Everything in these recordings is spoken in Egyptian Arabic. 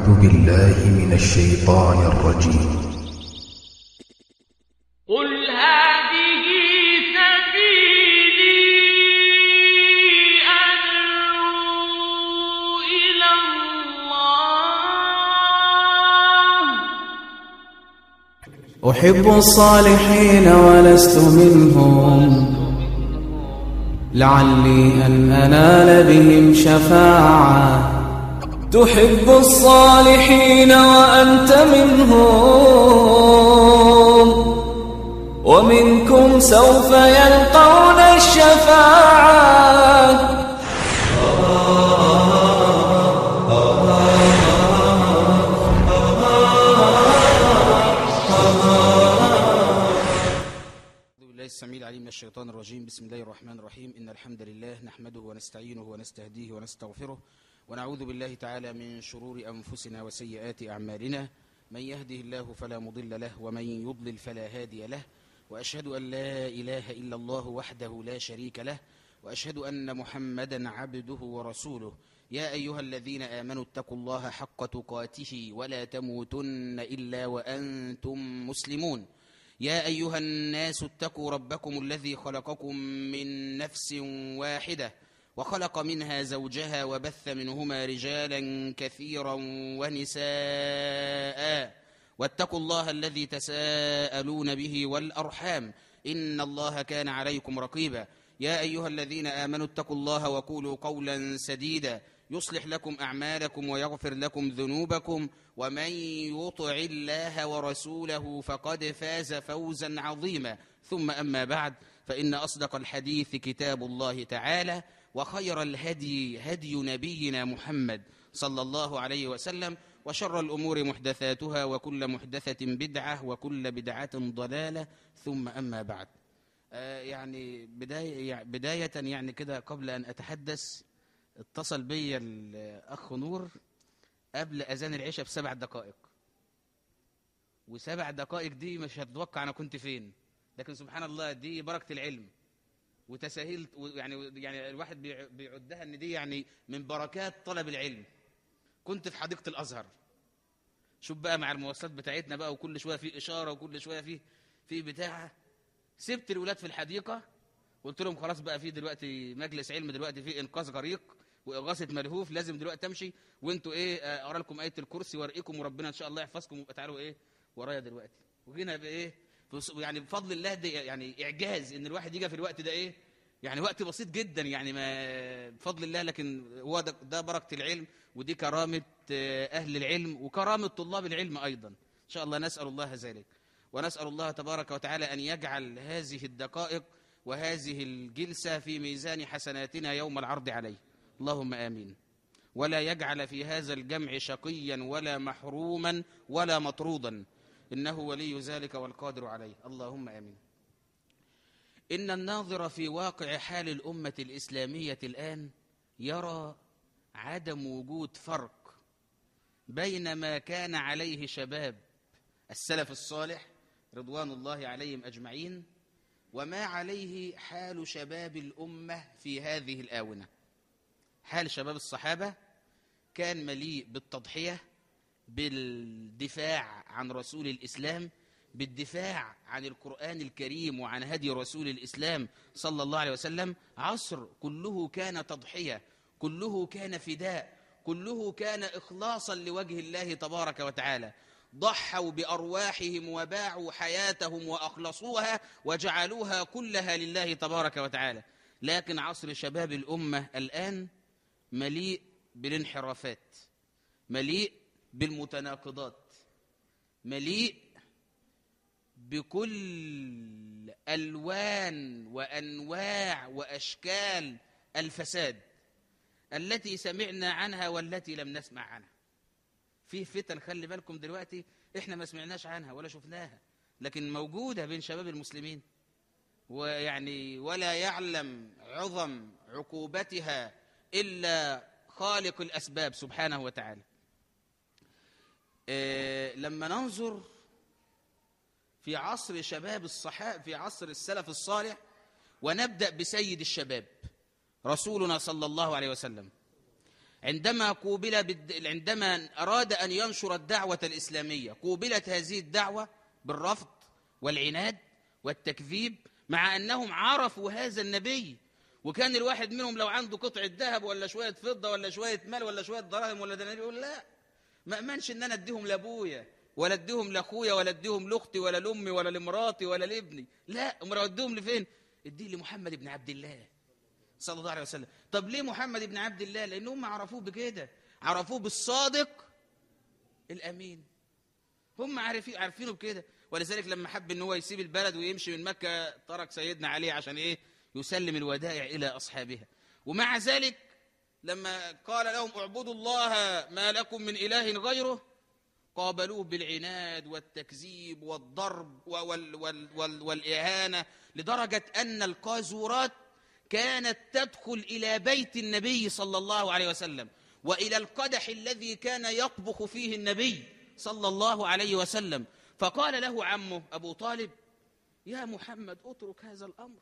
أعوذ بالله من الشيطان الرجيم قل هذه سبيلي أدعو إلى الله أحب الصالحين ولست منهم لعلي أن أنال بهم شفاعة تحب الصالحين وأنت منهم ومنكم سوف يلقون الشفاعة أعوذ بالله السميع العليم من الشيطان الرجيم بسم الله الرحمن الرحيم إن الحمد لله نحمده ونستعينه ونستهديه ونستغفره ونعوذ بالله تعالى من شرور أنفسنا وسيئات أعمالنا من يهده الله فلا مضل له ومن يضلل فلا هادي له وأشهد أن لا إله إلا الله وحده لا شريك له وأشهد أن محمدا عبده ورسوله يا أيها الذين آمنوا اتقوا الله حق تقاته ولا تموتن إلا وأنتم مسلمون يا أيها الناس اتقوا ربكم الذي خلقكم من نفس واحدة وخلق منها زوجها وبث منهما رجالا كثيرا ونساء واتقوا الله الذي تساءلون به والأرحام إن الله كان عليكم رقيبا يا أيها الذين آمنوا اتقوا الله وقولوا قولا سديدا يصلح لكم أعمالكم ويغفر لكم ذنوبكم ومن يطع الله ورسوله فقد فاز فوزا عظيما ثم أما بعد فإن أصدق الحديث كتاب الله تعالى وخير الهدي هدي نبينا محمد صلى الله عليه وسلم وشر الأمور محدثاتها وكل محدثة بدعة وكل بدعة ضلالة ثم أما بعد آه، يعني بداية, يعني بداية يعني كده قبل أن أتحدث اتصل بي الأخ نور قبل أذان العشاء بسبع دقائق وسبع دقائق دي مش هتتوقع أنا كنت فين لكن سبحان الله دي بركة العلم وتساهيل يعني يعني الواحد بيع- بيعدها ان دي يعني من بركات طلب العلم كنت في حديقة الأزهر شوف بقى مع المواصلات بتاعتنا بقى وكل شوية في إشارة وكل شوية في في بتاع سبت الولاد في الحديقة قلت لهم خلاص بقى في دلوقتي مجلس علم دلوقتي في إنقاذ غريق وإغاثة ملهوف لازم دلوقتي أمشي وأنتوا إيه آه، أقرأ لكم آية الكرسي وأرقيكم وربنا إن شاء الله يحفظكم ويبقى تعالوا إيه ورايا دلوقتي وجينا بإيه بص- يعني بفضل الله ده يعني إعجاز إن الواحد يجي في الوقت ده إيه يعني وقت بسيط جدا يعني ما بفضل الله لكن هو ده, ده بركة العلم ودي كرامة آه، أهل العلم وكرامة طلاب العلم أيضا إن شاء الله نسأل الله ذلك ونسأل الله تبارك وتعالى أن يجعل هذه الدقائق وهذه الجلسة في ميزان حسناتنا يوم العرض عليه اللهم آمين ولا يجعل في هذا الجمع شقيا ولا محروما ولا مطرودا إنه ولي ذلك والقادر عليه اللهم آمين إن الناظر في واقع حال الأمة الإسلامية الآن يرى عدم وجود فرق بين ما كان عليه شباب السلف الصالح رضوان الله عليهم أجمعين وما عليه حال شباب الأمة في هذه الآونة حال شباب الصحابة كان مليء بالتضحية بالدفاع عن رسول الإسلام بالدفاع عن القرآن الكريم وعن هدي رسول الإسلام صلى الله عليه وسلم عصر كله كان تضحية كله كان فداء كله كان إخلاصا لوجه الله تبارك وتعالى ضحوا بأرواحهم وباعوا حياتهم وأخلصوها وجعلوها كلها لله تبارك وتعالى لكن عصر شباب الأمة الآن مليء بالانحرافات مليء بالمتناقضات مليء بكل ألوان وأنواع وأشكال الفساد التي سمعنا عنها والتي لم نسمع عنها في فتن خلي بالكم دلوقتي احنا ما سمعناش عنها ولا شفناها لكن موجودة بين شباب المسلمين ويعني ولا يعلم عظم عقوبتها إلا خالق الأسباب سبحانه وتعالى إيه لما ننظر في عصر شباب الصحابة في عصر السلف الصالح ونبدأ بسيد الشباب رسولنا صلى الله عليه وسلم عندما قوبل بالد... عندما أراد أن ينشر الدعوة الإسلامية قوبلت هذه الدعوة بالرفض والعناد والتكذيب مع أنهم عرفوا هذا النبي وكان الواحد منهم لو عنده قطعة ذهب ولا شوية فضة ولا شوية مال ولا شوية دراهم ولا دنانير يقول لا ما أمنش إن أنا أديهم لأبويا ولا أديهم لأخويا ولا أديهم لأختي ولا لأمي ولا لمراتي ولا لابني لا أمر أديهم لفين؟ اديه لمحمد بن عبد الله صلى الله عليه وسلم طب ليه محمد بن عبد الله لأن هم عرفوه بكده عرفوه بالصادق الأمين هم عارفين عارفينه بكده ولذلك لما حب ان هو يسيب البلد ويمشي من مكة ترك سيدنا علي عشان ايه يسلم الودائع الى اصحابها ومع ذلك لما قال لهم اعبدوا الله ما لكم من اله غيره قابلوه بالعناد والتكذيب والضرب وال وال وال والإهانة لدرجة أن القاذورات كانت تدخل إلى بيت النبي صلى الله عليه وسلم وإلى القدح الذي كان يطبخ فيه النبي صلى الله عليه وسلم فقال له عمه أبو طالب يا محمد اترك هذا الأمر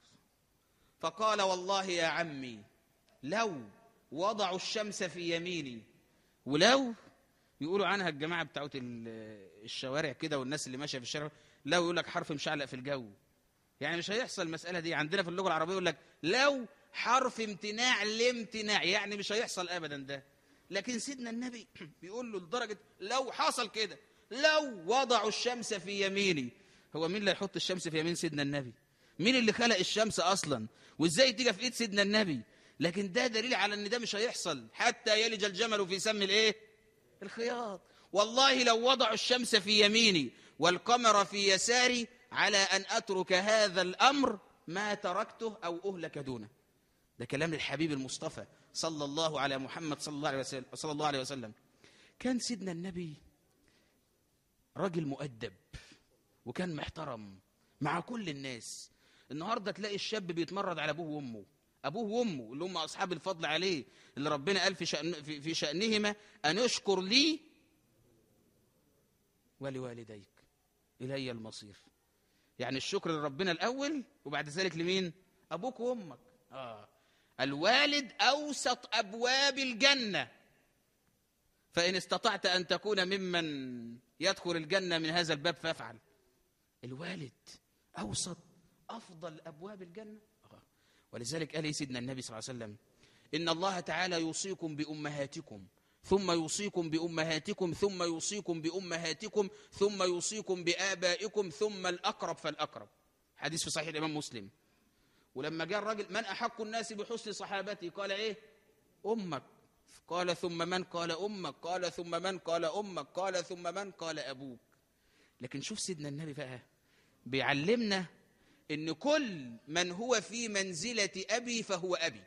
فقال والله يا عمي لو وضعوا الشمس في يميني ولو يقولوا عنها الجماعة بتاعت الشوارع كده والناس اللي ماشية في الشارع لو يقول لك حرف مشعلق في الجو يعني مش هيحصل المسألة دي عندنا في اللغة العربية يقول لك لو حرف امتناع لامتناع يعني مش هيحصل أبدا ده لكن سيدنا النبي بيقول له لدرجة لو حصل كده لو وضعوا الشمس في يميني هو مين اللي هيحط الشمس في يمين سيدنا النبي مين اللي خلق الشمس أصلا وإزاي تيجي في إيد سيدنا النبي لكن ده دليل على ان ده مش هيحصل حتى يلج الجمل في سم الايه الخياط والله لو وضعوا الشمس في يميني والقمر في يساري على أن أترك هذا الأمر ما تركته أو أهلك دونه ده كلام الحبيب المصطفى صلى الله على محمد صلى الله عليه وسلم, صلى الله عليه وسلم. كان سيدنا النبي راجل مؤدب وكان محترم مع كل الناس النهاردة تلاقي الشاب بيتمرد على أبوه وأمه أبوه وأمه اللي هم أصحاب الفضل عليه اللي ربنا قال في, شأن في, في شأنهما أن يشكر لي ولوالديك إلي المصير يعني الشكر لربنا الأول وبعد ذلك لمين أبوك وأمك آه. الوالد أوسط أبواب الجنة فإن استطعت أن تكون ممن يدخل الجنة من هذا الباب فافعل الوالد أوسط أفضل أبواب الجنة آه. ولذلك قال سيدنا النبي صلى الله عليه وسلم إن الله تعالى يوصيكم بأمهاتكم ثم يوصيكم بأمهاتكم ثم يوصيكم بأمهاتكم ثم يوصيكم بآبائكم ثم الأقرب فالأقرب حديث في صحيح الإمام مسلم ولما جاء الرجل من أحق الناس بحسن صحابتي قال إيه أمك قال ثم من قال أمك قال ثم من قال أمك قال ثم من قال أبوك لكن شوف سيدنا النبي بقى بيعلمنا ان كل من هو في منزلة أبي فهو أبي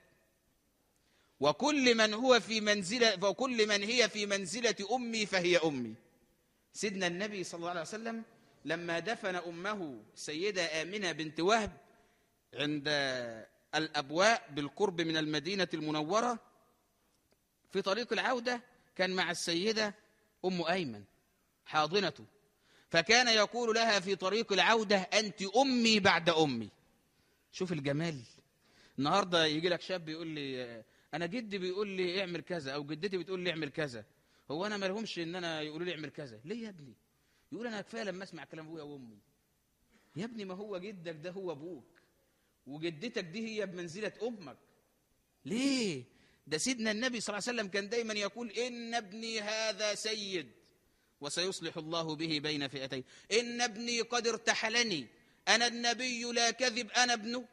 وكل من هو في منزلة وكل من هي في منزلة أمي فهي أمي سيدنا النبي صلى الله عليه وسلم لما دفن أمه سيدة آمنة بنت وهب عند الأبواء بالقرب من المدينة المنورة في طريق العودة كان مع السيدة أم أيمن حاضنته فكان يقول لها في طريق العودة أنت أمي بعد أمي شوف الجمال النهاردة يجي لك شاب يقول لي أنا جدي بيقول لي اعمل كذا أو جدتي بتقول لي اعمل كذا هو أنا ما لهمش إن أنا يقولوا لي اعمل كذا ليه يا ابني يقول أنا كفاية لما أسمع كلام أبويا وأمي يا ابني ما هو جدك ده هو أبوك وجدتك دي هي بمنزلة أمك ليه ده سيدنا النبي صلى الله عليه وسلم كان دايما يقول إن ابني هذا سيد وسيصلح الله به بين فئتين إن ابني قد ارتحلني أنا النبي لا كذب أنا ابنه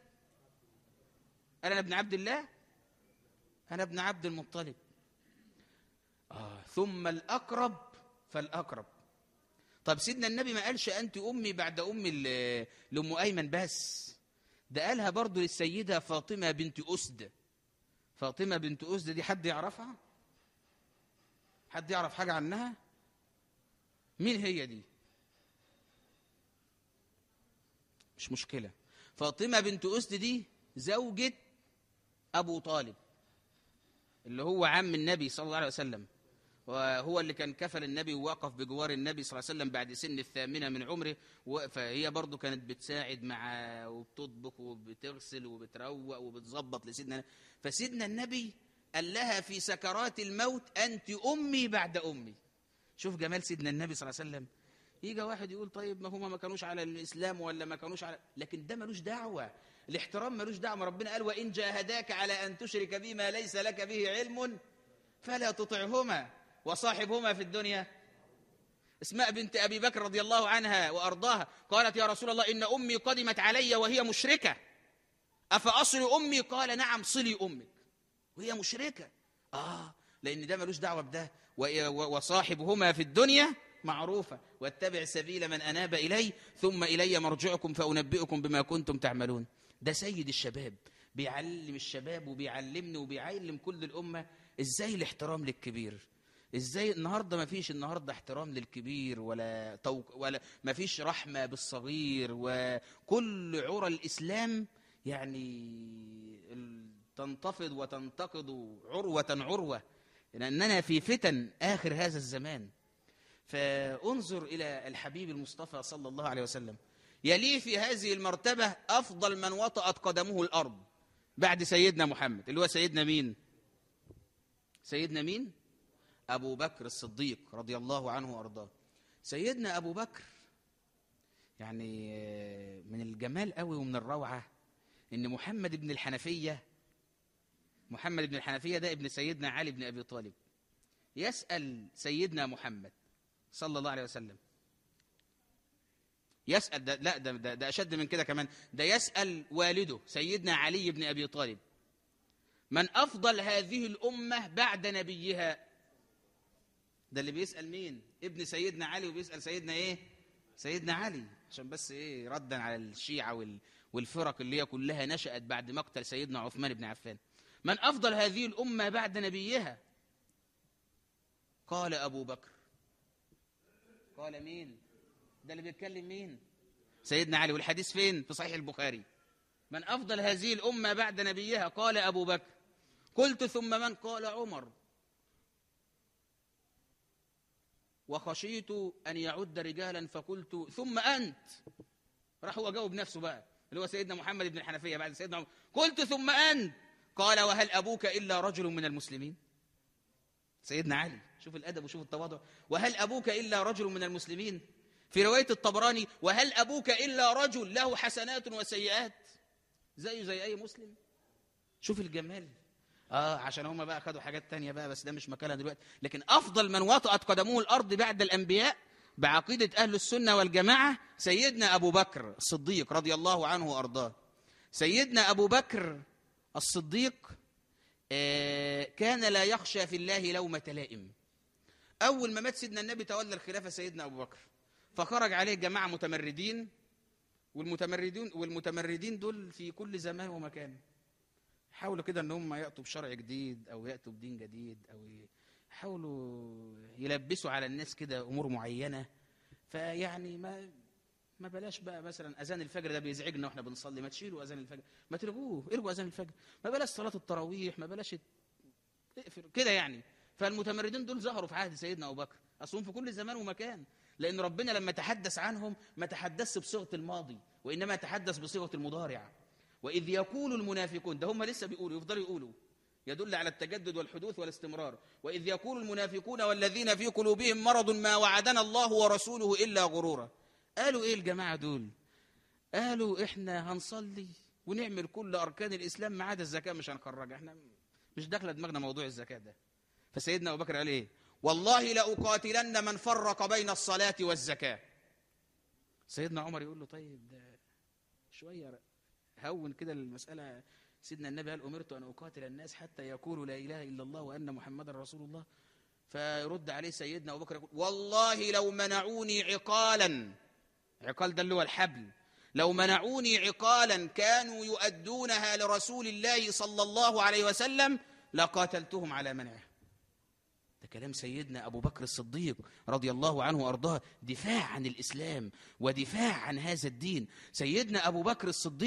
أنا ابن عبد الله أنا ابن عبد المطلب آه ثم الأقرب فالأقرب طب سيدنا النبي ما قالش أنت أمي بعد أمي لأم أيمن بس ده قالها برضو للسيدة فاطمة بنت أسد فاطمة بنت أسد دي حد يعرفها حد يعرف حاجة عنها مين هي دي مش مشكلة فاطمة بنت أسد دي زوجة أبو طالب اللي هو عم النبي صلى الله عليه وسلم وهو اللي كان كفل النبي ووقف بجوار النبي صلى الله عليه وسلم بعد سن الثامنة من عمره فهي برضو كانت بتساعد معاه وبتطبخ وبتغسل وبتروق وبتظبط لسيدنا فسيدنا النبي قال لها في سكرات الموت أنت أمي بعد أمي شوف جمال سيدنا النبي صلى الله عليه وسلم يجي واحد يقول طيب ما هما ما كانوش على الإسلام ولا ما كانوش على لكن ده ملوش دعوة الاحترام ملوش دعوة ربنا قال وإن جاهداك على أن تشرك بما ليس لك به علم فلا تطعهما وصاحبهما في الدنيا اسماء بنت أبي بكر رضي الله عنها وأرضاها قالت يا رسول الله إن أمي قدمت علي وهي مشركة أفأصل أمي قال نعم صلي أمك وهي مشركة آه لأن ده ملوش دعوة بده و- و- وصاحبهما في الدنيا معروفة واتبع سبيل من أناب إلي ثم إلي مرجعكم فأنبئكم بما كنتم تعملون ده سيد الشباب بيعلم الشباب وبيعلمني وبيعلم كل الأمة إزاي الاحترام للكبير ازاي النهارده ما فيش النهارده احترام للكبير ولا توق ولا ما فيش رحمه بالصغير وكل عرى الاسلام يعني ال- تنتفض وتنتقض عروه عروه لاننا في فتن اخر هذا الزمان فانظر الى الحبيب المصطفى صلى الله عليه وسلم يليه في هذه المرتبه افضل من وطأت قدمه الارض بعد سيدنا محمد اللي هو سيدنا مين سيدنا مين أبو بكر الصديق رضي الله عنه وأرضاه سيدنا أبو بكر يعني آه، من الجمال قوي ومن الروعة إن محمد بن الحنفية محمد بن الحنفية ده ابن سيدنا علي بن أبي طالب يسأل سيدنا محمد صلى الله عليه وسلم يسأل ده لا ده, ده, ده أشد من كده كمان ده يسأل والده سيدنا علي بن أبي طالب من أفضل هذه الأمة بعد نبيها ده اللي بيسأل مين ابن سيدنا علي وبيسأل سيدنا ايه سيدنا علي عشان بس ايه ردا على الشيعة وال والفرق اللي هي كلها نشأت بعد مقتل سيدنا عثمان بن عفان من أفضل هذه الأمة بعد نبيها قال أبو بكر قال مين ده اللي بيتكلم مين سيدنا علي والحديث فين في صحيح البخاري من أفضل هذه الأمة بعد نبيها قال أبو بكر قلت ثم من قال عمر وخشيت أن يعد رجالا فقلت ثم أنت راح هو جاوب نفسه بقى اللي هو سيدنا محمد بن الحنفية بعد سيدنا عمر قلت ثم أنت قال وهل أبوك إلا رجل من المسلمين سيدنا علي شوف الأدب وشوف التواضع وهل أبوك إلا رجل من المسلمين في رواية الطبراني وهل أبوك إلا رجل له حسنات وسيئات زيه زي أي مسلم شوف الجمال اه عشان هم بقى خدوا حاجات تانية بقى بس ده مش مكانها دلوقتي لكن افضل من وطأت قدمه الارض بعد الانبياء بعقيدة اهل السنة والجماعة سيدنا ابو بكر الصديق رضي الله عنه وارضاه سيدنا ابو بكر الصديق آه كان لا يخشى في الله لومة لائم اول ما مات سيدنا النبي تولى الخلافة سيدنا ابو بكر فخرج عليه جماعة متمردين والمتمردين والمتمردين دول في كل زمان ومكان حاولوا كده ان هم ياتوا بشرع جديد او ياتوا بدين جديد او ي- يحاولوا يلبسوا على الناس كده امور معينه فيعني ما ما بلاش بقى مثلا اذان الفجر ده بيزعجنا واحنا بنصلي ما تشيلوا اذان الفجر ما تلغوه الغوا اذان الفجر ما بلاش صلاه التراويح ما بلاش اقفل كده يعني فالمتمردين دول ظهروا في عهد سيدنا ابو بكر اصلهم في كل زمان ومكان لان ربنا لما تحدث عنهم ما تحدثش بصيغه الماضي وانما تحدث بصيغه المضارع واذ يقول المنافقون ده هم لسه بيقولوا يفضلوا يقولوا يدل على التجدد والحدوث والاستمرار واذ يقول المنافقون والذين في قلوبهم مرض ما وعدنا الله ورسوله الا غرورا قالوا ايه الجماعه دول قالوا احنا هنصلي ونعمل كل اركان الاسلام ما عدا الزكاه مش هنخرجها احنا مش داخله دماغنا موضوع الزكاه ده فسيدنا ابو بكر قال ايه والله لاقاتلن من فرق بين الصلاه والزكاه سيدنا عمر يقول له طيب ده شويه هون كده المساله سيدنا النبي قال امرت ان اقاتل الناس حتى يقولوا لا اله الا الله وان محمدا رسول الله فيرد عليه سيدنا ابو بكر يقول والله لو منعوني عقالا عقال ده اللي هو الحبل لو منعوني عقالا كانوا يؤدونها لرسول الله صلى الله عليه وسلم لقاتلتهم على منعه ده كلام سيدنا أبو بكر الصديق رضي الله عنه وأرضاه دفاع عن الإسلام ودفاع عن هذا الدين سيدنا أبو بكر الصديق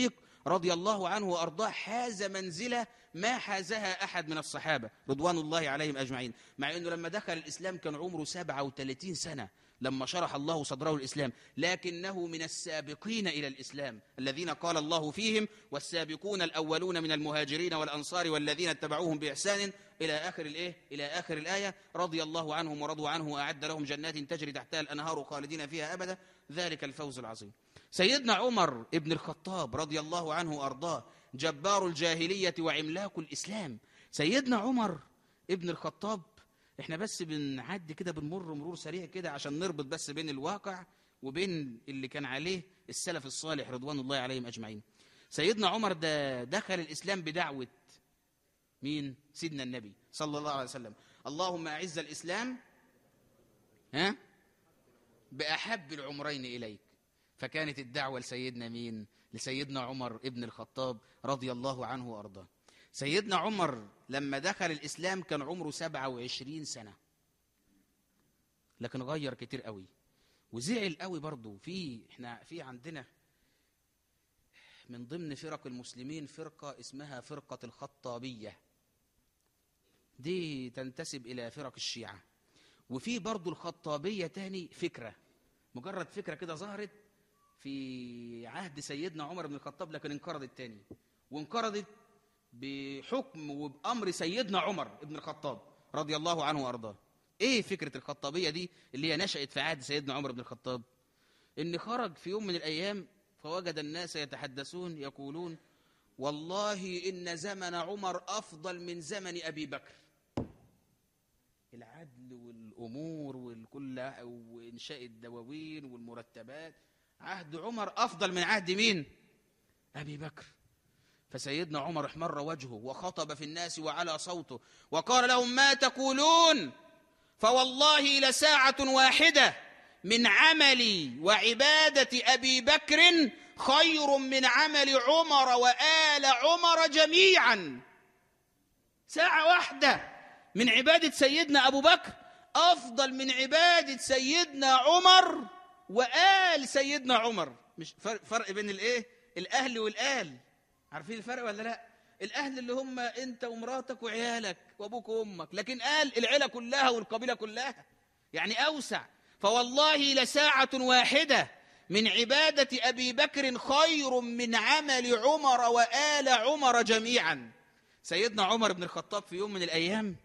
رضي الله عنه وأرضاه حاز منزلة ما حازها أحد من الصحابة رضوان الله عليهم أجمعين مع أنه لما دخل الإسلام كان عمره 37 سنة لما شرح الله صدره الإسلام لكنه من السابقين إلى الإسلام الذين قال الله فيهم والسابقون الأولون من المهاجرين والأنصار والذين اتبعوهم بإحسان إلى آخر الإيه؟ إلى آخر الآية رضي الله عنهم ورضوا عنه وأعد لهم جنات تجري تحتها الأنهار خالدين فيها أبدا ذلك الفوز العظيم سيدنا عمر ابن الخطاب رضي الله عنه وأرضاه جبار الجاهلية وعملاق الإسلام سيدنا عمر ابن الخطاب احنا بس بنعدي كده بنمر مرور سريع كده عشان نربط بس بين الواقع وبين اللي كان عليه السلف الصالح رضوان الله عليهم أجمعين سيدنا عمر ده دخل الإسلام بدعوة مين سيدنا النبي صلى الله عليه وسلم اللهم أعز الإسلام ها بأحب العمرين إليك فكانت الدعوة لسيدنا مين لسيدنا عمر ابن الخطاب رضي الله عنه وأرضاه سيدنا عمر لما دخل الإسلام كان عمره 27 سنة لكن غير كتير قوي وزعل قوي برضه في احنا في عندنا من ضمن فرق المسلمين فرقة اسمها فرقة الخطابية دي تنتسب إلى فرق الشيعة وفي برضه الخطابية تاني فكرة مجرد فكرة كده ظهرت في عهد سيدنا عمر بن الخطاب لكن انقرضت تاني وانقرضت بحكم وبأمر سيدنا عمر بن الخطاب رضي الله عنه وأرضاه ايه فكرة الخطابية دي اللي هي نشأت في عهد سيدنا عمر بن الخطاب ان خرج في يوم من الأيام فوجد الناس يتحدثون يقولون والله إن زمن عمر أفضل من زمن أبي بكر العدل والأمور والكل وإنشاء الدواوين والمرتبات عهد عمر أفضل من عهد مين أبي بكر فسيدنا عمر احمر وجهه وخطب في الناس وعلى صوته وقال لهم ما تقولون فوالله لساعة واحدة من عملي وعبادة أبي بكر خير من عمل عمر وآل عمر جميعا ساعة واحدة من عبادة سيدنا أبو بكر أفضل من عبادة سيدنا عمر وآل سيدنا عمر مش فرق, فرق بين الإيه الأهل والآل عارفين الفرق ولا لا الأهل اللي هم أنت ومراتك وعيالك وأبوك وأمك لكن قال العيلة كلها والقبيلة كلها يعني أوسع فوالله لساعة واحدة من عبادة أبي بكر خير من عمل عمر وآل عمر جميعا سيدنا عمر بن الخطاب في يوم من الأيام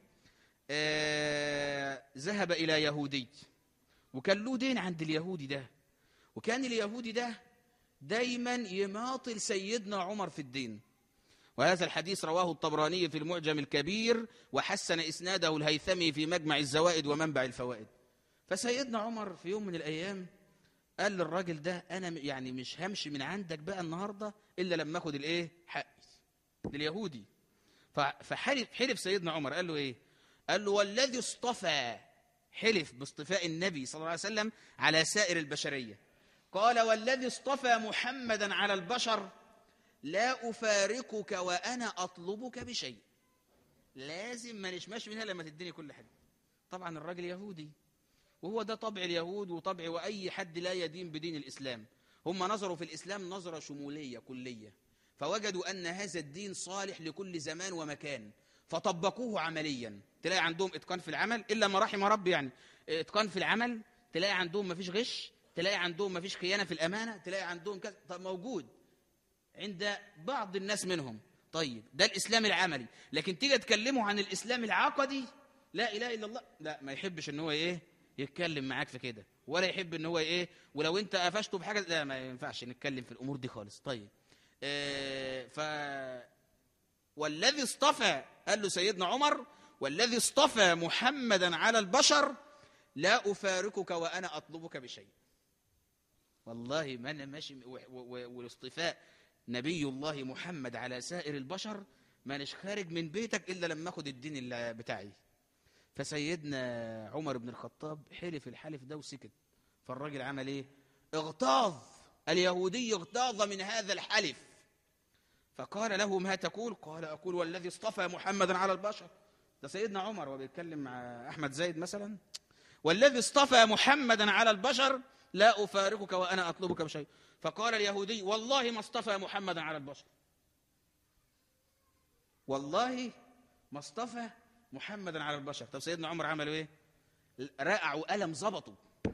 آه ذهب إلى يهودي وكان له دين عند اليهودي ده وكان اليهودي ده دايما يماطل سيدنا عمر في الدين وهذا الحديث رواه الطبراني في المعجم الكبير وحسن إسناده الهيثمي في مجمع الزوائد ومنبع الفوائد فسيدنا عمر في يوم من الأيام قال للراجل ده أنا يعني مش همشي من عندك بقى النهاردة إلا لما أخد الإيه حقي لليهودي فحلف حلف سيدنا عمر قال له إيه قال له والذي اصطفى حلف باصطفاء النبي صلى الله عليه وسلم على سائر البشرية قال والذي اصطفى محمدا على البشر لا أفارقك وأنا أطلبك بشيء لازم ما نشماش منها لما تديني كل حاجة طبعا الراجل يهودي وهو ده طبع اليهود وطبع وأي حد لا يدين بدين الإسلام هم نظروا في الإسلام نظرة شمولية كلية فوجدوا أن هذا الدين صالح لكل زمان ومكان فطبقوه عمليا تلاقي عندهم إتقان في العمل إلا ما رحم رب يعني إتقان في العمل تلاقي عندهم ما فيش غش تلاقي عندهم ما فيش خيانة في الأمانة تلاقي عندهم كذا طب موجود عند بعض الناس منهم طيب ده الإسلام العملي لكن تيجي تكلمه عن الإسلام العقدي لا إله إلا الله لا ما يحبش ان هو إيه يتكلم معاك في كده ولا يحب ان هو إيه ولو أنت قفشته بحاجة لا ما ينفعش نتكلم في الأمور دي خالص طيب آه ف والذي اصطفى قال له سيدنا عمر والذي اصطفى محمدا على البشر لا أفارقك وأنا أطلبك بشيء والله ما أنا ماشي والاصطفاء نبي الله محمد على سائر البشر ما نش خارج من بيتك إلا لما أخد الدين بتاعي فسيدنا عمر بن الخطاب حلف الحلف ده وسكت فالراجل عمل ايه اغتاظ اليهودي اغتاظ من هذا الحلف فقال له ما تقول قال أقول والذي اصطفى محمدا على البشر ده سيدنا عمر وبيتكلم مع أحمد زايد مثلا والذي اصطفى محمدا على البشر لا أفارقك وأنا أطلبك بشيء فقال اليهودي والله ما اصطفى محمدا على البشر والله ما اصطفى محمدا على البشر طب سيدنا عمر عملوا ايه رقعوا قلم ظبطوا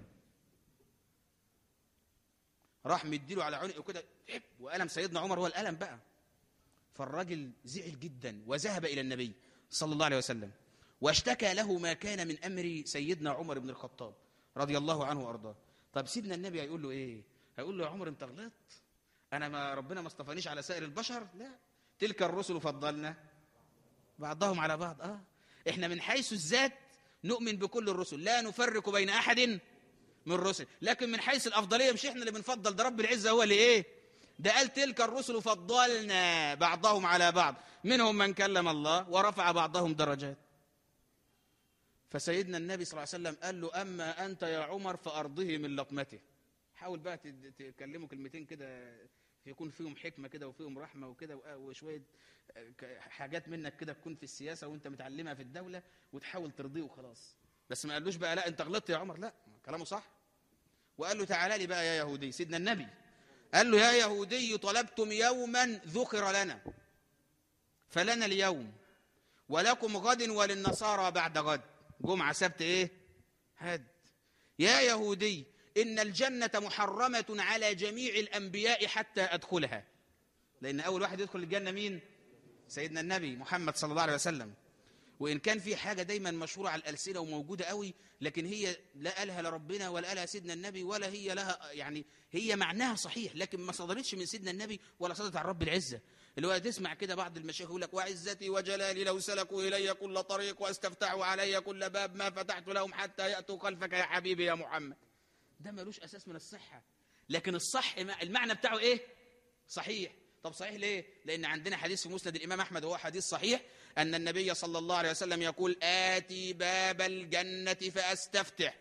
راح مديله على عنقه كده حب، وقلم سيدنا عمر هو القلم بقى فالراجل زعل جدا وذهب الى النبي صلى الله عليه وسلم واشتكى له ما كان من امر سيدنا عمر بن الخطاب رضي الله عنه وارضاه طب سيدنا النبي هيقول له ايه هيقول له يا عمر انت غلطت انا ما ربنا ما اصطفانيش على سائر البشر لا تلك الرسل فضلنا بعضهم على بعض اه احنا من حيث الذات نؤمن بكل الرسل لا نفرق بين احد من الرسل لكن من حيث الافضليه مش احنا اللي بنفضل ده رب العزه هو اللي ايه ده قال تلك الرسل فضلنا بعضهم على بعض منهم من كلم الله ورفع بعضهم درجات فسيدنا النبي صلى الله عليه وسلم قال له اما انت يا عمر فارضه من لقمته حاول بقى تد- تكلمه كلمتين كده يكون فيهم حكمه كده وفيهم رحمه وكده وآ- وشويه آه، ك- حاجات منك كده تكون في السياسه وانت متعلمها في الدوله وتحاول ترضيه وخلاص بس ما قالوش بقى لا انت غلطت يا عمر لا كلامه صح وقال له تعالى لي بقى يا يهودي سيدنا النبي قال له يا يهودي طلبتم يوما ذكر لنا فلنا اليوم ولكم غد وللنصارى بعد غد جمعة سبت ايه هاد يا يهودي إن الجنة محرمة على جميع الأنبياء حتى أدخلها لأن أول واحد يدخل الجنة مين سيدنا النبي محمد صلى الله عليه وسلم وإن كان في حاجة دايما مشهورة على الألسنة وموجودة قوي لكن هي لا قالها لربنا ولا قالها سيدنا النبي ولا هي لها يعني هي معناها صحيح لكن ما صدرتش من سيدنا النبي ولا صدرت عن رب العزة اللي هو تسمع كده بعض المشايخ يقول لك وعزتي وجلالي لو سلكوا إلي كل طريق واستفتحوا علي كل باب ما فتحت لهم حتى يأتوا خلفك يا حبيبي يا محمد ده ملوش أساس من الصحة لكن الصح المعنى بتاعه إيه صحيح طب صحيح ليه لأن عندنا حديث في مسند الإمام أحمد وهو حديث صحيح أن النبي صلى الله عليه وسلم يقول آتي باب الجنة فأستفتح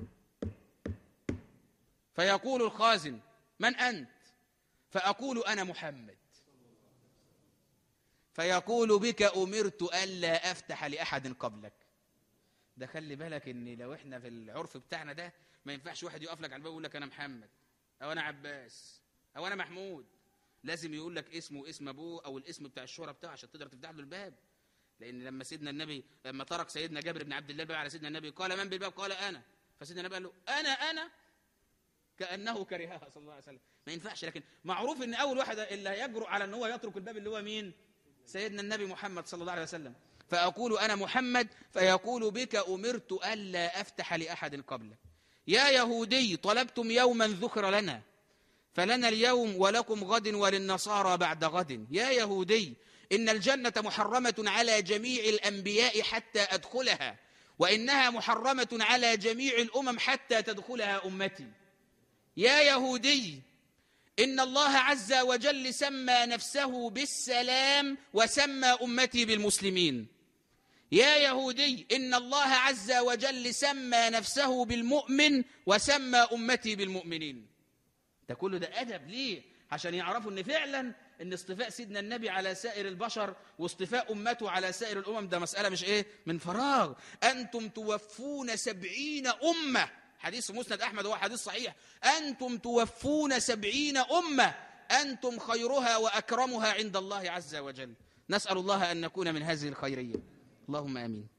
فيقول الخازن من أنت فأقول أنا محمد فيقول بك أمرت ألا أفتح لأحد قبلك ده خلي بالك ان لو احنا في العرف بتاعنا ده ما ينفعش واحد يقف لك على الباب ويقول لك انا محمد او انا عباس او انا محمود لازم يقول لك اسمه واسم ابوه او الاسم بتاع الشهره بتاعه عشان تقدر تفتح له الباب لان لما سيدنا النبي لما ترك سيدنا جابر بن عبد الله الباب على سيدنا النبي قال من بالباب قال انا فسيدنا النبي قال له انا انا كانه كرهها صلى الله عليه وسلم ما ينفعش لكن معروف ان اول واحد اللي هيجرؤ على ان هو يترك الباب اللي هو مين سيدنا النبي محمد صلى الله عليه وسلم فأقول أنا محمد فيقول بك أمرت ألا أفتح لأحد قبلك يا يهودي طلبتم يوما ذكر لنا فلنا اليوم ولكم غد وللنصارى بعد غد يا يهودي إن الجنة محرمة على جميع الأنبياء حتى أدخلها وإنها محرمة على جميع الأمم حتى تدخلها أمتي يا يهودي إن الله عز وجل سمى نفسه بالسلام وسمى أمتي بالمسلمين يا يهودي إن الله عز وجل سمى نفسه بالمؤمن وسمى أمتي بالمؤمنين ده كله ده أدب ليه عشان يعرفوا أن فعلا أن اصطفاء سيدنا النبي على سائر البشر واصطفاء أمته على سائر الأمم ده مسألة مش إيه من فراغ أنتم توفون سبعين أمة حديث مسند أحمد هو حديث صحيح أنتم توفون سبعين أمة أنتم خيرها وأكرمها عند الله عز وجل نسأل الله أن نكون من هذه الخيرية اللهم آمين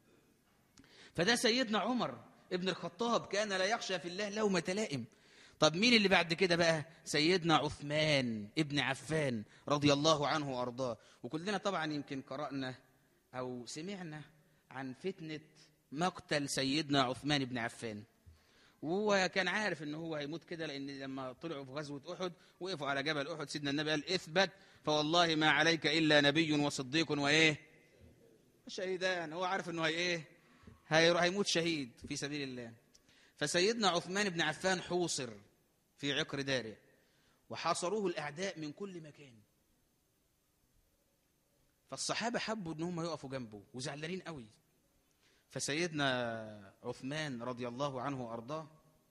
فده سيدنا عمر ابن الخطاب كان لا يخشى في الله لومة لائم طب مين اللي بعد كده بقى سيدنا عثمان ابن عفان رضي الله عنه وأرضاه وكلنا طبعا يمكن قرأنا أو سمعنا عن فتنة مقتل سيدنا عثمان بن عفان وهو كان عارف ان هو هيموت كده لان لما طلعوا في غزوه احد وقفوا على جبل احد سيدنا النبي قال اثبت فوالله ما عليك الا نبي وصديق وايه شهيدان هو عارف انه هي ايه هيروح هيموت شهيد في سبيل الله فسيدنا عثمان بن عفان حوصر في عقر داره وحاصروه الاعداء من كل مكان فالصحابه حبوا ان هم يقفوا جنبه وزعلانين قوي فسيدنا عثمان رضي الله عنه وارضاه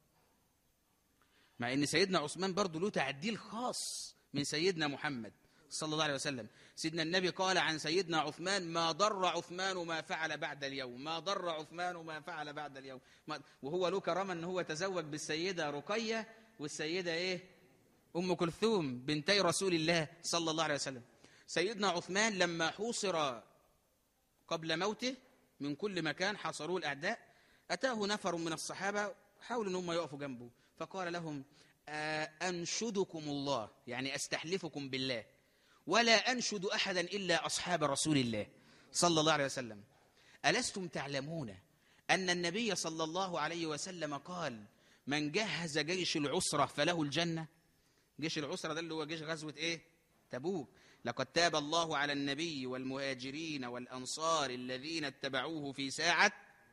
مع ان سيدنا عثمان برضه له تعديل خاص من سيدنا محمد صلى الله عليه وسلم سيدنا النبي قال عن سيدنا عثمان ما ضر عثمان ما فعل بعد اليوم ما ضر عثمان ما فعل بعد اليوم ما وهو له كرامه ان هو تزوج بالسيده رقيه والسيده ايه ام كلثوم بنتي رسول الله صلى الله عليه وسلم سيدنا عثمان لما حوصر قبل موته من كل مكان حاصروه الاعداء اتاه نفر من الصحابه حاولوا ان هم يقفوا جنبه فقال لهم آه، انشدكم الله يعني استحلفكم بالله ولا انشد احدا الا اصحاب رسول الله صلى الله عليه وسلم الستم تعلمون ان النبي صلى الله عليه وسلم قال من جهز جيش العسره فله الجنه جيش العسره ده اللي هو جيش غزوه ايه تبوك لقد تاب الله على النبي والمهاجرين والانصار الذين اتبعوه في ساعه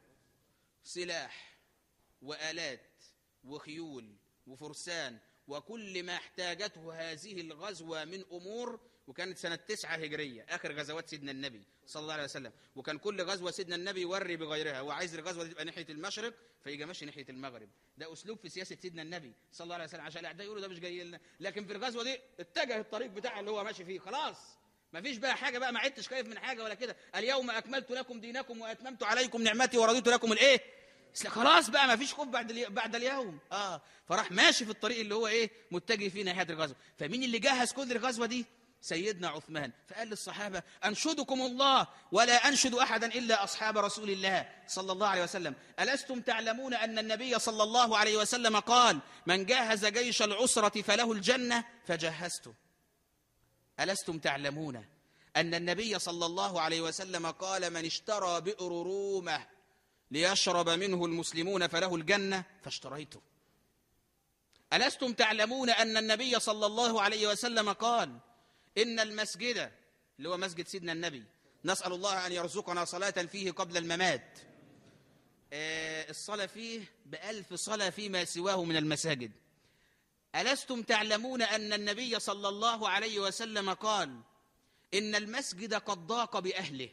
سلاح وآلات وخيول وفرسان وكل ما احتاجته هذه الغزوة من أمور وكانت سنة تسعة هجرية آخر غزوات سيدنا النبي صلى الله عليه وسلم وكان كل غزوة سيدنا النبي يوري بغيرها وعايز الغزوة دي تبقى ناحية المشرق فيجي ماشي ناحية المغرب ده أسلوب في سياسة سيدنا النبي صلى الله عليه وسلم عشان الأعداء يقولوا ده مش جاي لنا لكن في الغزوة دي اتجه الطريق بتاعه اللي هو ماشي فيه خلاص ما فيش بقى حاجة بقى ما عدتش خايف من حاجة ولا كده اليوم أكملت لكم دينكم وأتممت عليكم نعمتي ورضيت لكم الإيه بس خلاص بقى ما فيش خوف بعد الي... بعد اليوم اه فراح ماشي في الطريق اللي هو ايه متجه فيه ناحيه الغزوه فمين اللي جهز كل الغزوه دي سيدنا عثمان فقال للصحابه انشدكم الله ولا انشد احدا الا اصحاب رسول الله صلى الله عليه وسلم الستم تعلمون ان النبي صلى الله عليه وسلم قال من جهز جيش العسره فله الجنه فجهزته الستم تعلمون ان النبي صلى الله عليه وسلم قال من اشترى بئر رومه ليشرب منه المسلمون فله الجنة فاشتريته ألستم تعلمون أن النبي صلى الله عليه وسلم قال إن المسجد اللي هو مسجد سيدنا النبي نسأل الله أن يرزقنا صلاة فيه قبل الممات آه، الصلاة فيه بألف صلاة فيما سواه من المساجد ألستم تعلمون أن النبي صلى الله عليه وسلم قال إن المسجد قد ضاق بأهله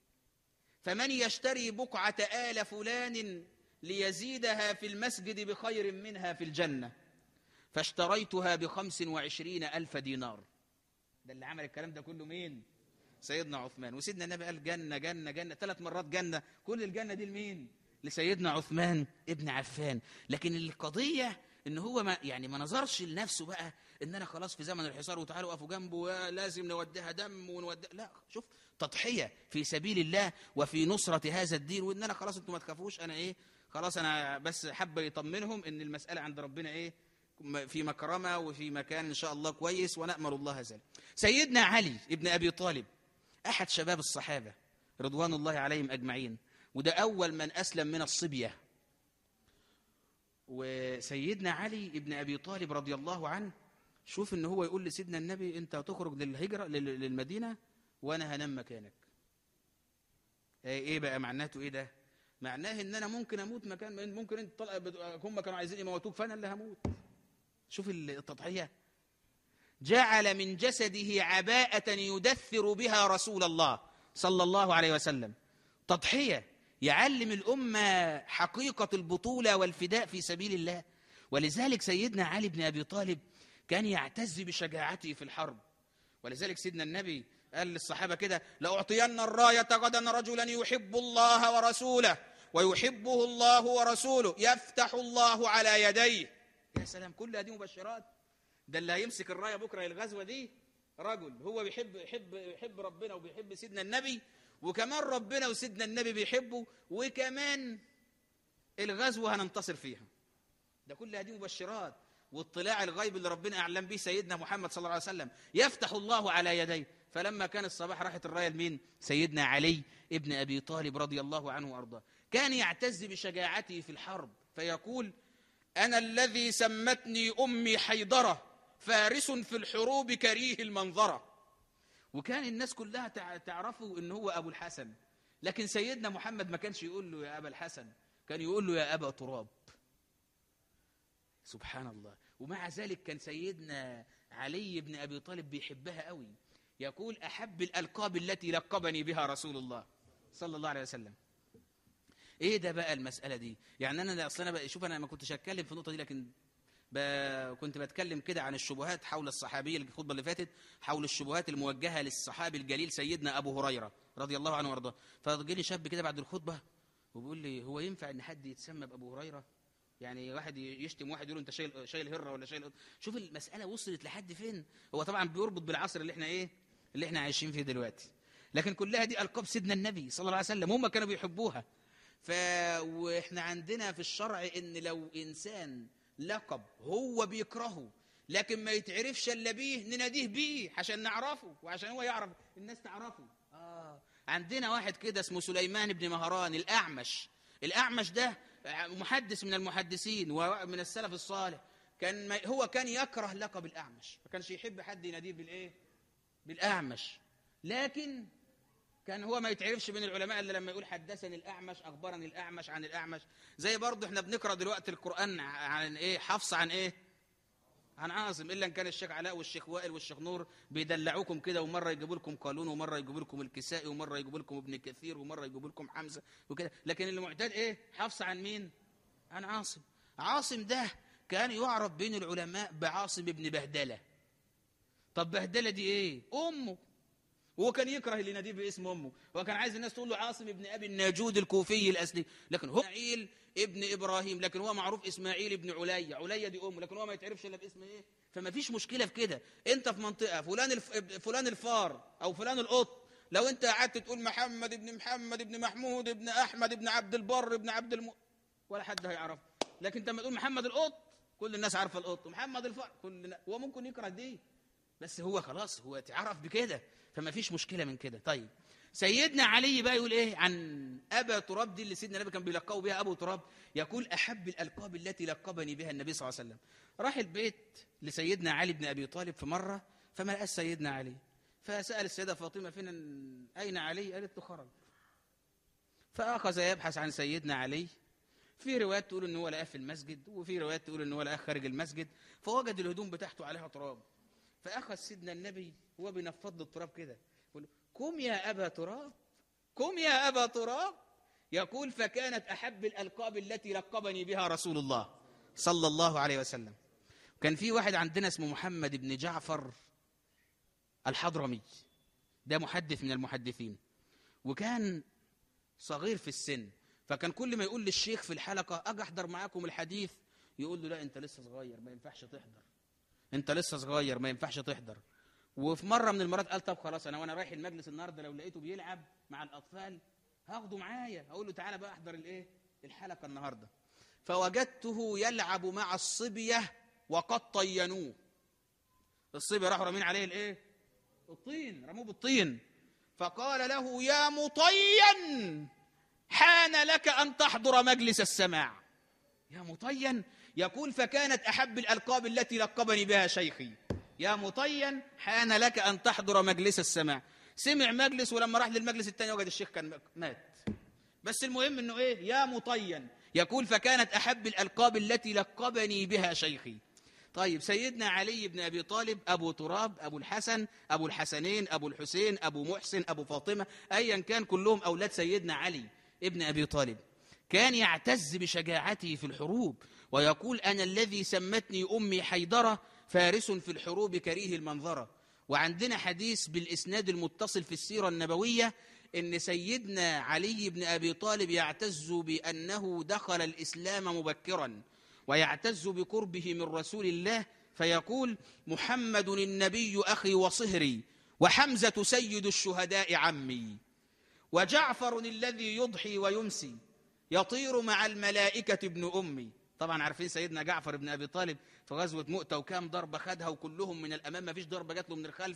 فمن يشتري بقعة آل فلان ليزيدها في المسجد بخير منها في الجنة فاشتريتها بخمس وعشرين ألف دينار ده اللي عمل الكلام ده كله مين سيدنا عثمان وسيدنا النبي قال جنة جنة جنة ثلاث مرات جنة كل الجنة دي لمين لسيدنا عثمان ابن عفان لكن القضية ان هو ما يعني ما نظرش لنفسه بقى ان انا خلاص في زمن الحصار وتعالوا وقفوا جنبه لازم نوديها دم ونوديها لا شوف تضحيه في سبيل الله وفي نصره هذا الدين وان انا خلاص انتم ما تخافوش انا ايه خلاص انا بس حب يطمنهم ان المساله عند ربنا ايه في مكرمه وفي مكان ان شاء الله كويس ونامل الله ذلك سيدنا علي ابن ابي طالب احد شباب الصحابه رضوان الله عليهم اجمعين وده اول من اسلم من الصبيه وسيدنا علي ابن ابي طالب رضي الله عنه شوف ان هو يقول لسيدنا النبي انت هتخرج للهجره لل- للمدينه وانا هنام مكانك ايه إيه بقى معناته ايه ده معناه ان انا ممكن اموت مكان ممكن انت طلع بت- هم كانوا عايزين يموتوك فانا اللي هموت شوف التضحيه جعل من جسده عباءة يدثر بها رسول الله صلى الله عليه وسلم تضحية يعلم الأمة حقيقة البطولة والفداء في سبيل الله ولذلك سيدنا علي بن أبي طالب كان يعتز بشجاعته في الحرب ولذلك سيدنا النبي قال للصحابة كده لأعطين الراية غدا رجلا يحب الله ورسوله ويحبه الله ورسوله يفتح الله على يديه يا سلام كل هذه مبشرات ده اللي هيمسك الرايه بكره الغزوه دي رجل هو بيحب يحب يحب ربنا وبيحب سيدنا النبي وكمان ربنا وسيدنا النبي بيحبه وكمان الغزوه هننتصر فيها ده كل هذه مبشرات واطلاع الغيب اللي ربنا اعلم به سيدنا محمد صلى الله عليه وسلم يفتح الله على يديه فلما كان الصباح راحت الرايه لمين سيدنا علي ابن ابي طالب رضي الله عنه وارضاه كان يعتز بشجاعته في الحرب فيقول انا الذي سمتني امي حيدره فارس في الحروب كريه المنظره وكان الناس كلها تع- تعرفه ان هو ابو الحسن لكن سيدنا محمد ما كانش يقول له يا ابا الحسن كان يقول له يا ابا تراب سبحان الله ومع ذلك كان سيدنا علي بن ابي طالب بيحبها قوي يقول احب الالقاب التي لقبني بها رسول الله صلى الله عليه وسلم ايه ده بقى المساله دي يعني انا اصل انا بقى شوف انا ما كنتش هتكلم في النقطه دي لكن ب... كنت بتكلم كده عن الشبهات حول الصحابي الخطبه اللي فاتت حول الشبهات الموجهه للصحابي الجليل سيدنا ابو هريره رضي الله عنه وارضاه فجه لي شاب كده بعد الخطبه وبيقول لي هو ينفع ان حد يتسمى بابو هريره يعني واحد يشتم واحد يقول له انت شايل شايل هره ولا شايل شوف المساله وصلت لحد فين هو طبعا بيربط بالعصر اللي احنا ايه اللي احنا عايشين فيه دلوقتي لكن كلها دي القاب سيدنا النبي صلى الله عليه وسلم هم كانوا بيحبوها ف واحنا عندنا في الشرع ان لو انسان لقب هو بيكرهه لكن ما يتعرفش الا بيه نناديه بيه عشان نعرفه وعشان هو يعرف الناس تعرفه اه عندنا واحد كده اسمه سليمان بن مهران الاعمش الاعمش ده محدث من المحدثين ومن السلف الصالح كان ما هو كان يكره لقب الاعمش ما كانش يحب حد يناديه بالايه بالاعمش لكن كان هو ما يتعرفش بين العلماء الا لما يقول حدثني الاعمش اخبرني الاعمش عن الاعمش زي برضه احنا بنقرا دلوقتي القران عن ايه حفص عن ايه عن عاصم الا ان كان الشيخ علاء والشيخ وائل والشيخ نور بيدلعوكم كده ومره يجيبوا لكم قالون ومره يجيبوا لكم الكسائي ومره يجيبوا لكم ابن كثير ومره يجيبوا لكم حمزه وكده لكن اللي معتاد ايه حفص عن مين عن عاصم عاصم ده كان يعرف بين العلماء بعاصم ابن بهدله طب بهدله دي ايه امه وهو كان يكره اللي يناديه باسم امه هو كان عايز الناس تقول له عاصم ابن ابي الناجود الكوفي الاسلي لكن هو اسماعيل ابن ابراهيم لكن هو معروف اسماعيل ابن عليا عليا دي امه لكن هو ما يتعرفش الا باسم ايه فما فيش مشكله في كده انت في منطقه فلان الف... فلان الفار او فلان القط لو انت قعدت تقول محمد ابن محمد ابن محمود ابن احمد ابن عبد البر ابن عبد الم... ولا حد هيعرف لكن انت لما تقول محمد القط كل الناس عارفه القط محمد الفار كل الناس هو ممكن يكره دي بس هو خلاص هو اتعرف بكده فما فيش مشكله من كده طيب سيدنا علي بقى يقول ايه عن ابا تراب دي اللي سيدنا النبي كان بيلقبه بها ابو تراب يقول احب الالقاب التي لقبني بها النبي صلى الله عليه وسلم راح البيت لسيدنا علي بن ابي طالب في مره فما لقاش سيدنا علي فسال السيده فاطمه فين اين علي قالت له خرج فاخذ يبحث عن سيدنا علي في روايات تقول ان هو لقاه في المسجد وفي روايات تقول ان هو لقاه خارج المسجد فوجد الهدوم بتاعته عليها تراب فاخذ سيدنا النبي هو بينفض له التراب كده يقول له قم يا ابا تراب قم يا ابا تراب يقول فكانت احب الالقاب التي لقبني بها رسول الله صلى الله عليه وسلم كان في واحد عندنا اسمه محمد بن جعفر الحضرمي ده محدث من المحدثين وكان صغير في السن فكان كل ما يقول للشيخ في الحلقه اجي احضر معاكم الحديث يقول له لا انت لسه صغير ما ينفعش تحضر انت لسه صغير ما ينفعش تحضر وفي مره من المرات قال طب خلاص انا وانا رايح المجلس النهارده لو لقيته بيلعب مع الاطفال هاخده معايا اقول له تعالى بقى احضر الايه الحلقه النهارده فوجدته يلعب مع الصبيه وقد طينوه الصبيه راحوا رامين عليه الايه الطين رموه بالطين فقال له يا مطين حان لك ان تحضر مجلس السماع يا مطين يقول فكانت احب الالقاب التي لقبني بها شيخي يا مطين حان لك ان تحضر مجلس السماع سمع مجلس ولما راح للمجلس الثاني وجد الشيخ كان مات بس المهم انه ايه يا مطين يقول فكانت احب الالقاب التي لقبني بها شيخي طيب سيدنا علي بن ابي طالب ابو تراب ابو الحسن ابو الحسنين ابو الحسين ابو محسن ابو فاطمه ايا كان كلهم اولاد سيدنا علي ابن ابي طالب كان يعتز بشجاعته في الحروب ويقول انا الذي سمتني امي حيدره فارس في الحروب كريه المنظره وعندنا حديث بالاسناد المتصل في السيره النبويه ان سيدنا علي بن ابي طالب يعتز بانه دخل الاسلام مبكرا ويعتز بقربه من رسول الله فيقول محمد النبي اخي وصهري وحمزه سيد الشهداء عمي وجعفر الذي يضحي ويمسي يطير مع الملائكه ابن امي طبعا عارفين سيدنا جعفر بن ابي طالب في غزوه مؤته وكام ضربه خدها وكلهم من الامام ما فيش ضربه جات له من الخلف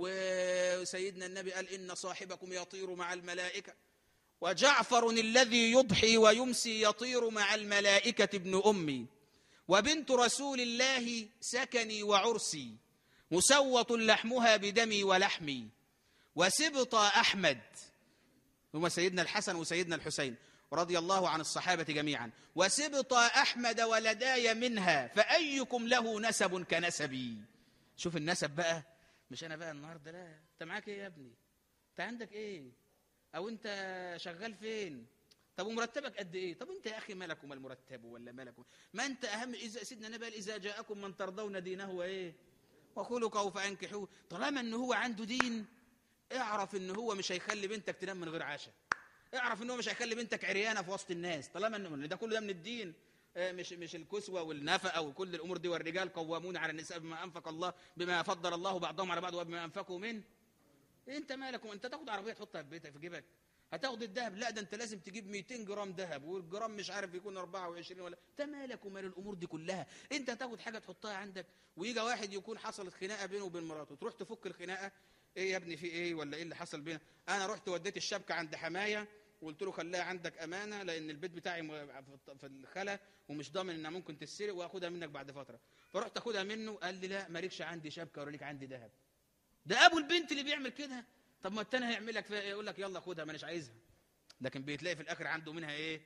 وسيدنا النبي قال ان صاحبكم يطير مع الملائكه وجعفر الذي يضحي ويمسي يطير مع الملائكه ابن امي وبنت رسول الله سكني وعرسي مسوط لحمها بدمي ولحمي وسبط احمد هما سيدنا الحسن وسيدنا الحسين رضي الله عن الصحابة جميعا وسبط أحمد ولداي منها فأيكم له نسب كنسبي شوف النسب بقى مش أنا بقى النهاردة لا أنت معاك إيه يا ابني أنت عندك إيه أو أنت شغال فين طب ومرتبك قد ايه طب انت يا اخي مالك وما المرتب ولا مالك ما انت اهم اذا سيدنا النبي قال اذا جاءكم من ترضون دينه وايه وخلقه فانكحوه طالما ان هو عنده دين اعرف ان هو مش هيخلي بنتك تنام من غير عشاء اعرف ان هو مش هيخلي بنتك عريانه في وسط الناس طالما ان ده كله ده من الدين آه، مش مش الكسوه والنفقه وكل الامور دي والرجال قوامون على النساء بما انفق الله بما فضل الله بعضهم على بعض وبما انفقوا منه انت مالك انت تاخد عربيه تحطها في بيتك في جيبك هتاخد الذهب لا ده انت لازم تجيب 200 جرام ذهب والجرام مش عارف يكون 24 ولا انت مالك ومال الامور دي كلها انت هتاخد حاجه تحطها عندك ويجي واحد يكون حصلت خناقه بينه وبين مراته تروح تفك الخناقه ايه يا ابني في ايه ولا ايه اللي حصل بينا انا رحت وديت الشبكه عند حمايه وقلت له خليها عندك امانه لان البيت بتاعي م- في- في الخلا ومش ضامن انها ممكن تتسرق واخدها منك بعد فتره فرحت اخدها منه قال لي لا مالكش عندي شبكه ولا ليك عندي ذهب ده ابو البنت اللي بيعمل كده طب ما التاني هيعمل لك فيها ايه يقول لك يلا خدها مانيش عايزها لكن بيتلاقي في الاخر عنده منها ايه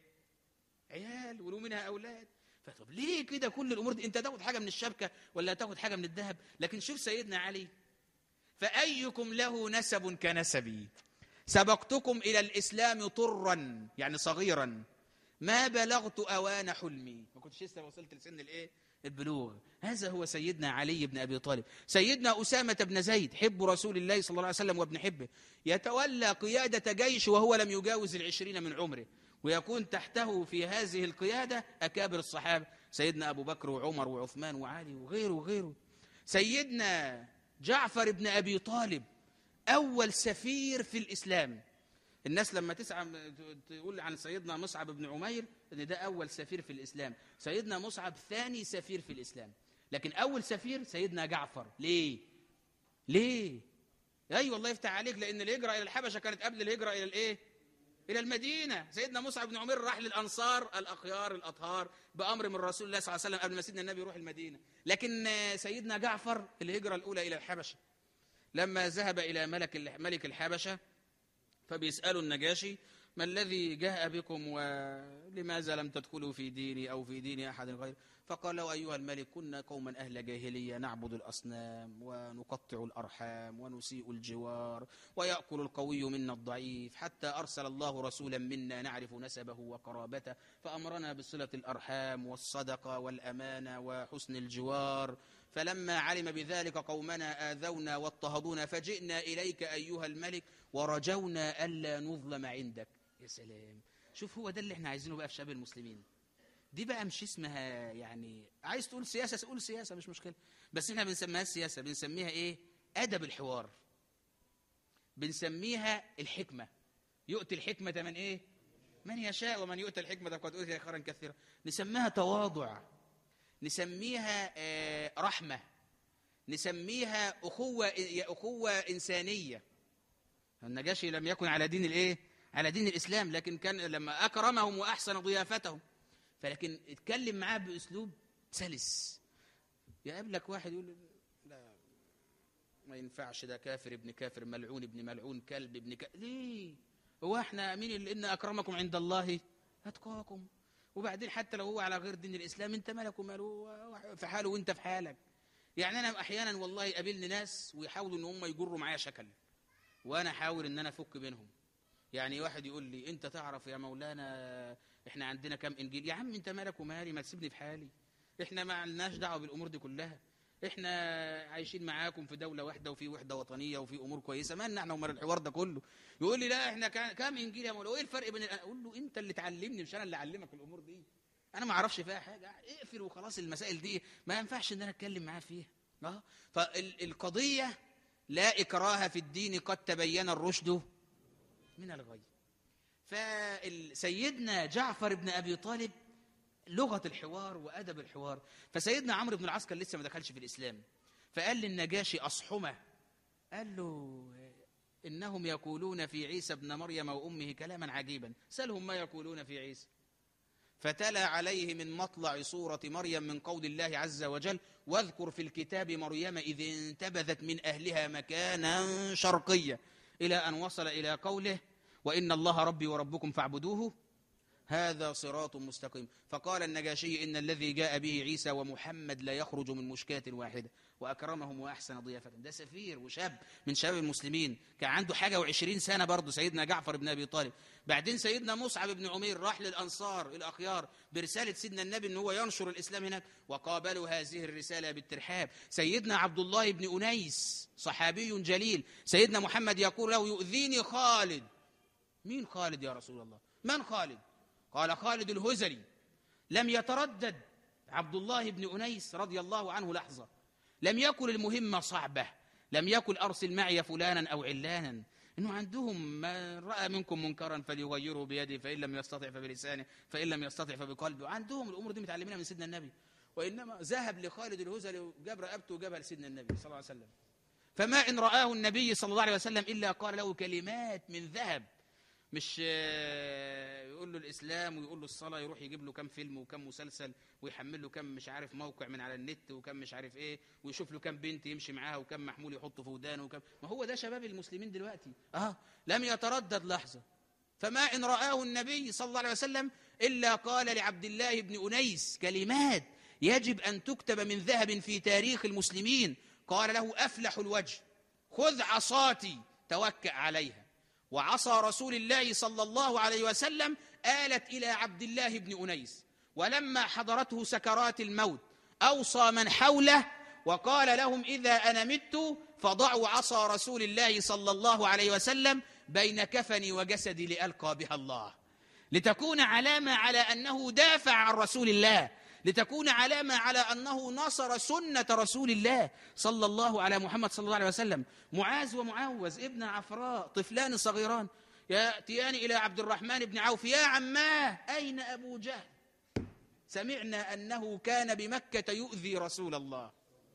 عيال وله منها اولاد فطب ليه كده كل الامور دي انت تاخد حاجه من الشبكه ولا تاخد حاجه من الذهب لكن شوف سيدنا علي فايكم له نسب كنسبي سبقتكم الى الاسلام طرا يعني صغيرا ما بلغت اوان حلمي ما كنتش لسه وصلت لسن الايه البلوغ هذا هو سيدنا علي بن ابي طالب سيدنا اسامه بن زيد حب رسول الله صلى الله عليه وسلم وابن حبه يتولى قياده جيش وهو لم يجاوز العشرين من عمره ويكون تحته في هذه القياده اكابر الصحابه سيدنا ابو بكر وعمر وعثمان وعلي وغيره وغيره سيدنا جعفر بن ابي طالب اول سفير في الاسلام الناس لما تسعى تقول عن سيدنا مصعب بن عمير ان ده اول سفير في الاسلام سيدنا مصعب ثاني سفير في الاسلام لكن اول سفير سيدنا جعفر ليه ليه اي والله يفتح عليك لان الهجره الى الحبشه كانت قبل الهجره الى الايه الى المدينه سيدنا مصعب بن عمير راح للانصار الاخيار الاطهار بامر من رسول الله صلى الله عليه وسلم قبل ما سيدنا النبي يروح المدينه لكن آه، سيدنا جعفر الهجره الاولى الى الحبشه لما ذهب الى ملك ملك الحبشه فبيسألوا النجاشي ما الذي جاء بكم ولماذا لم تدخلوا في ديني أو في دين أحد غير فقال له أيها الملك كنا قوما أهل جاهلية نعبد الأصنام ونقطع الأرحام ونسيء الجوار ويأكل القوي منا الضعيف حتى أرسل الله رسولا منا نعرف نسبه وقرابته فأمرنا بصلة الأرحام والصدقة والأمانة وحسن الجوار فلما علم بذلك قومنا آذونا واضطهدونا فجئنا إليك أيها الملك ورجونا ألا نظلم عندك يا سلام شوف هو ده اللي احنا عايزينه بقى في شباب المسلمين دي بقى مش اسمها يعني عايز تقول سياسة قول سياسة مش مشكلة بس احنا بنسميها سياسة بنسميها ايه أدب الحوار بنسميها الحكمة يؤتي الحكمة من ايه من يشاء ومن يؤتى الحكمة فقد أوتي خيرا كثيرا نسميها تواضع نسميها آه، رحمة نسميها أخوة أخوة إنسانية النجاشي لم يكن على دين الإيه؟ على دين الإسلام لكن كان لما أكرمهم وأحسن ضيافتهم فلكن اتكلم معاه بأسلوب سلس يقابلك واحد يقول لا ما ينفعش ده كافر ابن كافر ملعون ابن ملعون كلب ابن كلب ليه؟ هو احنا مين اللي ان اكرمكم عند الله اتقاكم وبعدين حتى لو هو على غير دين الاسلام انت مالك وماله هو في حاله وانت في حالك يعني انا احيانا والله يقابلني ناس ويحاولوا ان هم يجروا معايا شكل وانا احاول ان انا افك بينهم يعني واحد يقول لي انت تعرف يا مولانا احنا عندنا كام انجيل يا عم انت مالك ومالي ما تسيبني في حالي احنا ما لناش دعوه بالامور دي كلها احنا عايشين معاكم في دوله واحده وفي وحده وطنيه وفي امور كويسه مالنا احنا ومال الحوار ده كله يقول لي لا احنا كان كام انجيل يا مولانا ايه الفرق بين الأ- اقول له انت اللي تعلمني مش انا اللي اعلمك الامور دي انا ما اعرفش فيها حاجه اقفل وخلاص المسائل دي ما ينفعش ان انا اتكلم معاه فيها اه فالقضيه لا اكراه في الدين قد تبين الرشد من الغي فسيدنا جعفر بن ابي طالب لغه الحوار وادب الحوار فسيدنا عمرو بن العاص كان لسه ما دخلش في الاسلام فقال للنجاشي اصحمه قال له انهم يقولون في عيسى ابن مريم وامه كلاما عجيبا سلهم ما يقولون في عيسى فتلا عليه من مطلع سورة مريم من قول الله عز وجل واذكر في الكتاب مريم إذ انتبذت من أهلها مكانا شرقيا إلى أن وصل إلى قوله وإن الله ربي وربكم فاعبدوه هذا صراط مستقيم فقال النجاشي إن الذي جاء به عيسى ومحمد لا يخرج من مشكاة واحدة وأكرمهم وأحسن ضيافة ده سفير وشاب من شباب المسلمين كان عنده حاجة وعشرين سنة برضه سيدنا جعفر بن أبي طالب بعدين سيدنا مصعب بن عمير راح للأنصار الأخيار برسالة سيدنا النبي أن هو ينشر الإسلام هناك وقابلوا هذه الرسالة بالترحاب سيدنا عبد الله بن أنيس صحابي جليل سيدنا محمد يقول له يؤذيني خالد مين خالد يا رسول الله من خالد قال خالد الهزلي لم يتردد عبد الله بن أنيس رضي الله عنه لحظة لم يكن المهمة صعبة لم يكن أرسل معي فلانا أو علانا إنه عندهم ما رأى منكم منكرا فليغيره بيده فإن لم يستطع فبلسانه فإن لم يستطع فبقلبه عندهم الأمور دي متعلمينها من سيدنا النبي وإنما ذهب لخالد الهزلي وجاب رقبته وجابها لسيدنا النبي صلى الله عليه وسلم فما إن رآه النبي صلى الله عليه وسلم إلا قال له كلمات من ذهب مش آه، يقول له الإسلام ويقول له الصلاة يروح يجيب له كم فيلم وكم مسلسل ويحمل له كم مش عارف موقع من على النت وكم مش عارف إيه ويشوف له كم بنت يمشي معاها وكم محمول يحطه في ودانه وكم ما هو ده شباب المسلمين دلوقتي آه لم يتردد لحظة فما إن رآه النبي صلى الله عليه وسلم إلا قال لعبد الله بن أنيس كلمات يجب أن تكتب من ذهب في تاريخ المسلمين قال له أفلح الوجه خذ عصاتي توكأ عليها وعصا رسول الله صلى الله عليه وسلم آلت إلى عبد الله بن أنيس ولما حضرته سكرات الموت أوصى من حوله وقال لهم إذا أنا مت فضعوا عصا رسول الله صلى الله عليه وسلم بين كفني وجسدي لألقى بها الله لتكون علامة على أنه دافع عن رسول الله لتكون علامة على أنه نصر سنة رسول الله صلى الله على محمد صلى الله عليه وسلم معاذ ومعوز ابن عفراء طفلان صغيران يأتيان إلى عبد الرحمن بن عوف يا عماه أين أبو جهل سمعنا أنه كان بمكة يؤذي رسول الله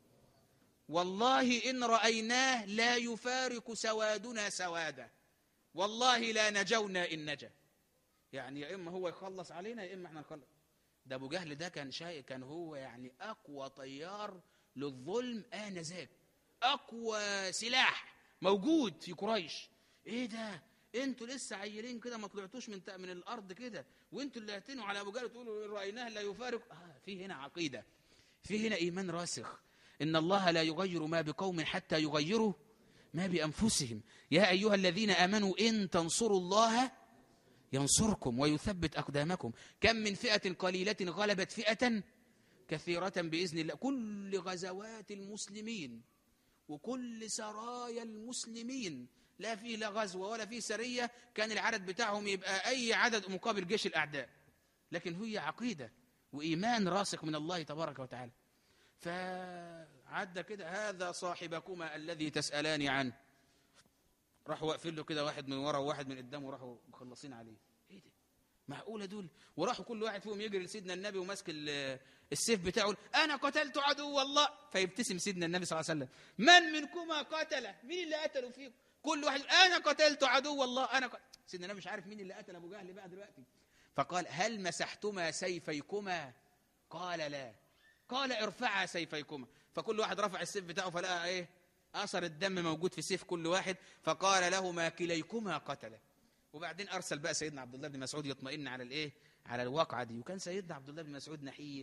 والله إن رأيناه لا يفارق سوادنا سواده والله لا نجونا إن نجا يعني يا إما هو يخلص علينا يا إما إحنا نخلص ده أبو جهل ده كان شيء كان هو يعني أقوى طيار للظلم آنذاك أقوى سلاح موجود في قريش إيه ده انتوا لسه عيلين كده ما طلعتوش من من الارض كده وانتوا اللي هتنوا على ابو جهل تقولوا رايناه لا يفارق آه في هنا عقيده في هنا ايمان راسخ ان الله لا يغير ما بقوم حتى يغيروا ما بانفسهم يا ايها الذين امنوا ان تنصروا الله ينصركم ويثبت اقدامكم كم من فئه قليله غلبت فئه كثيره باذن الله كل غزوات المسلمين وكل سرايا المسلمين لا فيه لا غزوة ولا فيه سرية كان العدد بتاعهم يبقى أي عدد مقابل جيش الأعداء لكن هي عقيدة وإيمان راسخ من الله تبارك وتعالى فعد كده هذا صاحبكما الذي تسألان عنه راحوا واقفين له كده واحد من ورا وواحد من قدامه راحوا مخلصين عليه ايه ده معقوله دول وراحوا كل واحد فيهم يجري لسيدنا النبي وماسك ال- السيف بتاعه انا قتلت عدو الله فيبتسم سيدنا النبي صلى الله عليه وسلم من منكما قتله مين اللي قتله فيكم كل واحد يقول انا قتلت عدو الله انا قتل. سيدنا النبي مش عارف مين اللي قتل ابو جهل بقى دلوقتي فقال هل مسحتما سيفيكما قال لا قال ارفعا سيفيكما فكل واحد رفع السيف بتاعه فلقى ايه اثر الدم موجود في سيف كل واحد فقال لهما كليكما قتله وبعدين ارسل بقى سيدنا عبد الله بن مسعود يطمئن على الايه على الواقعه دي وكان سيدنا عبد الله بن مسعود نحيف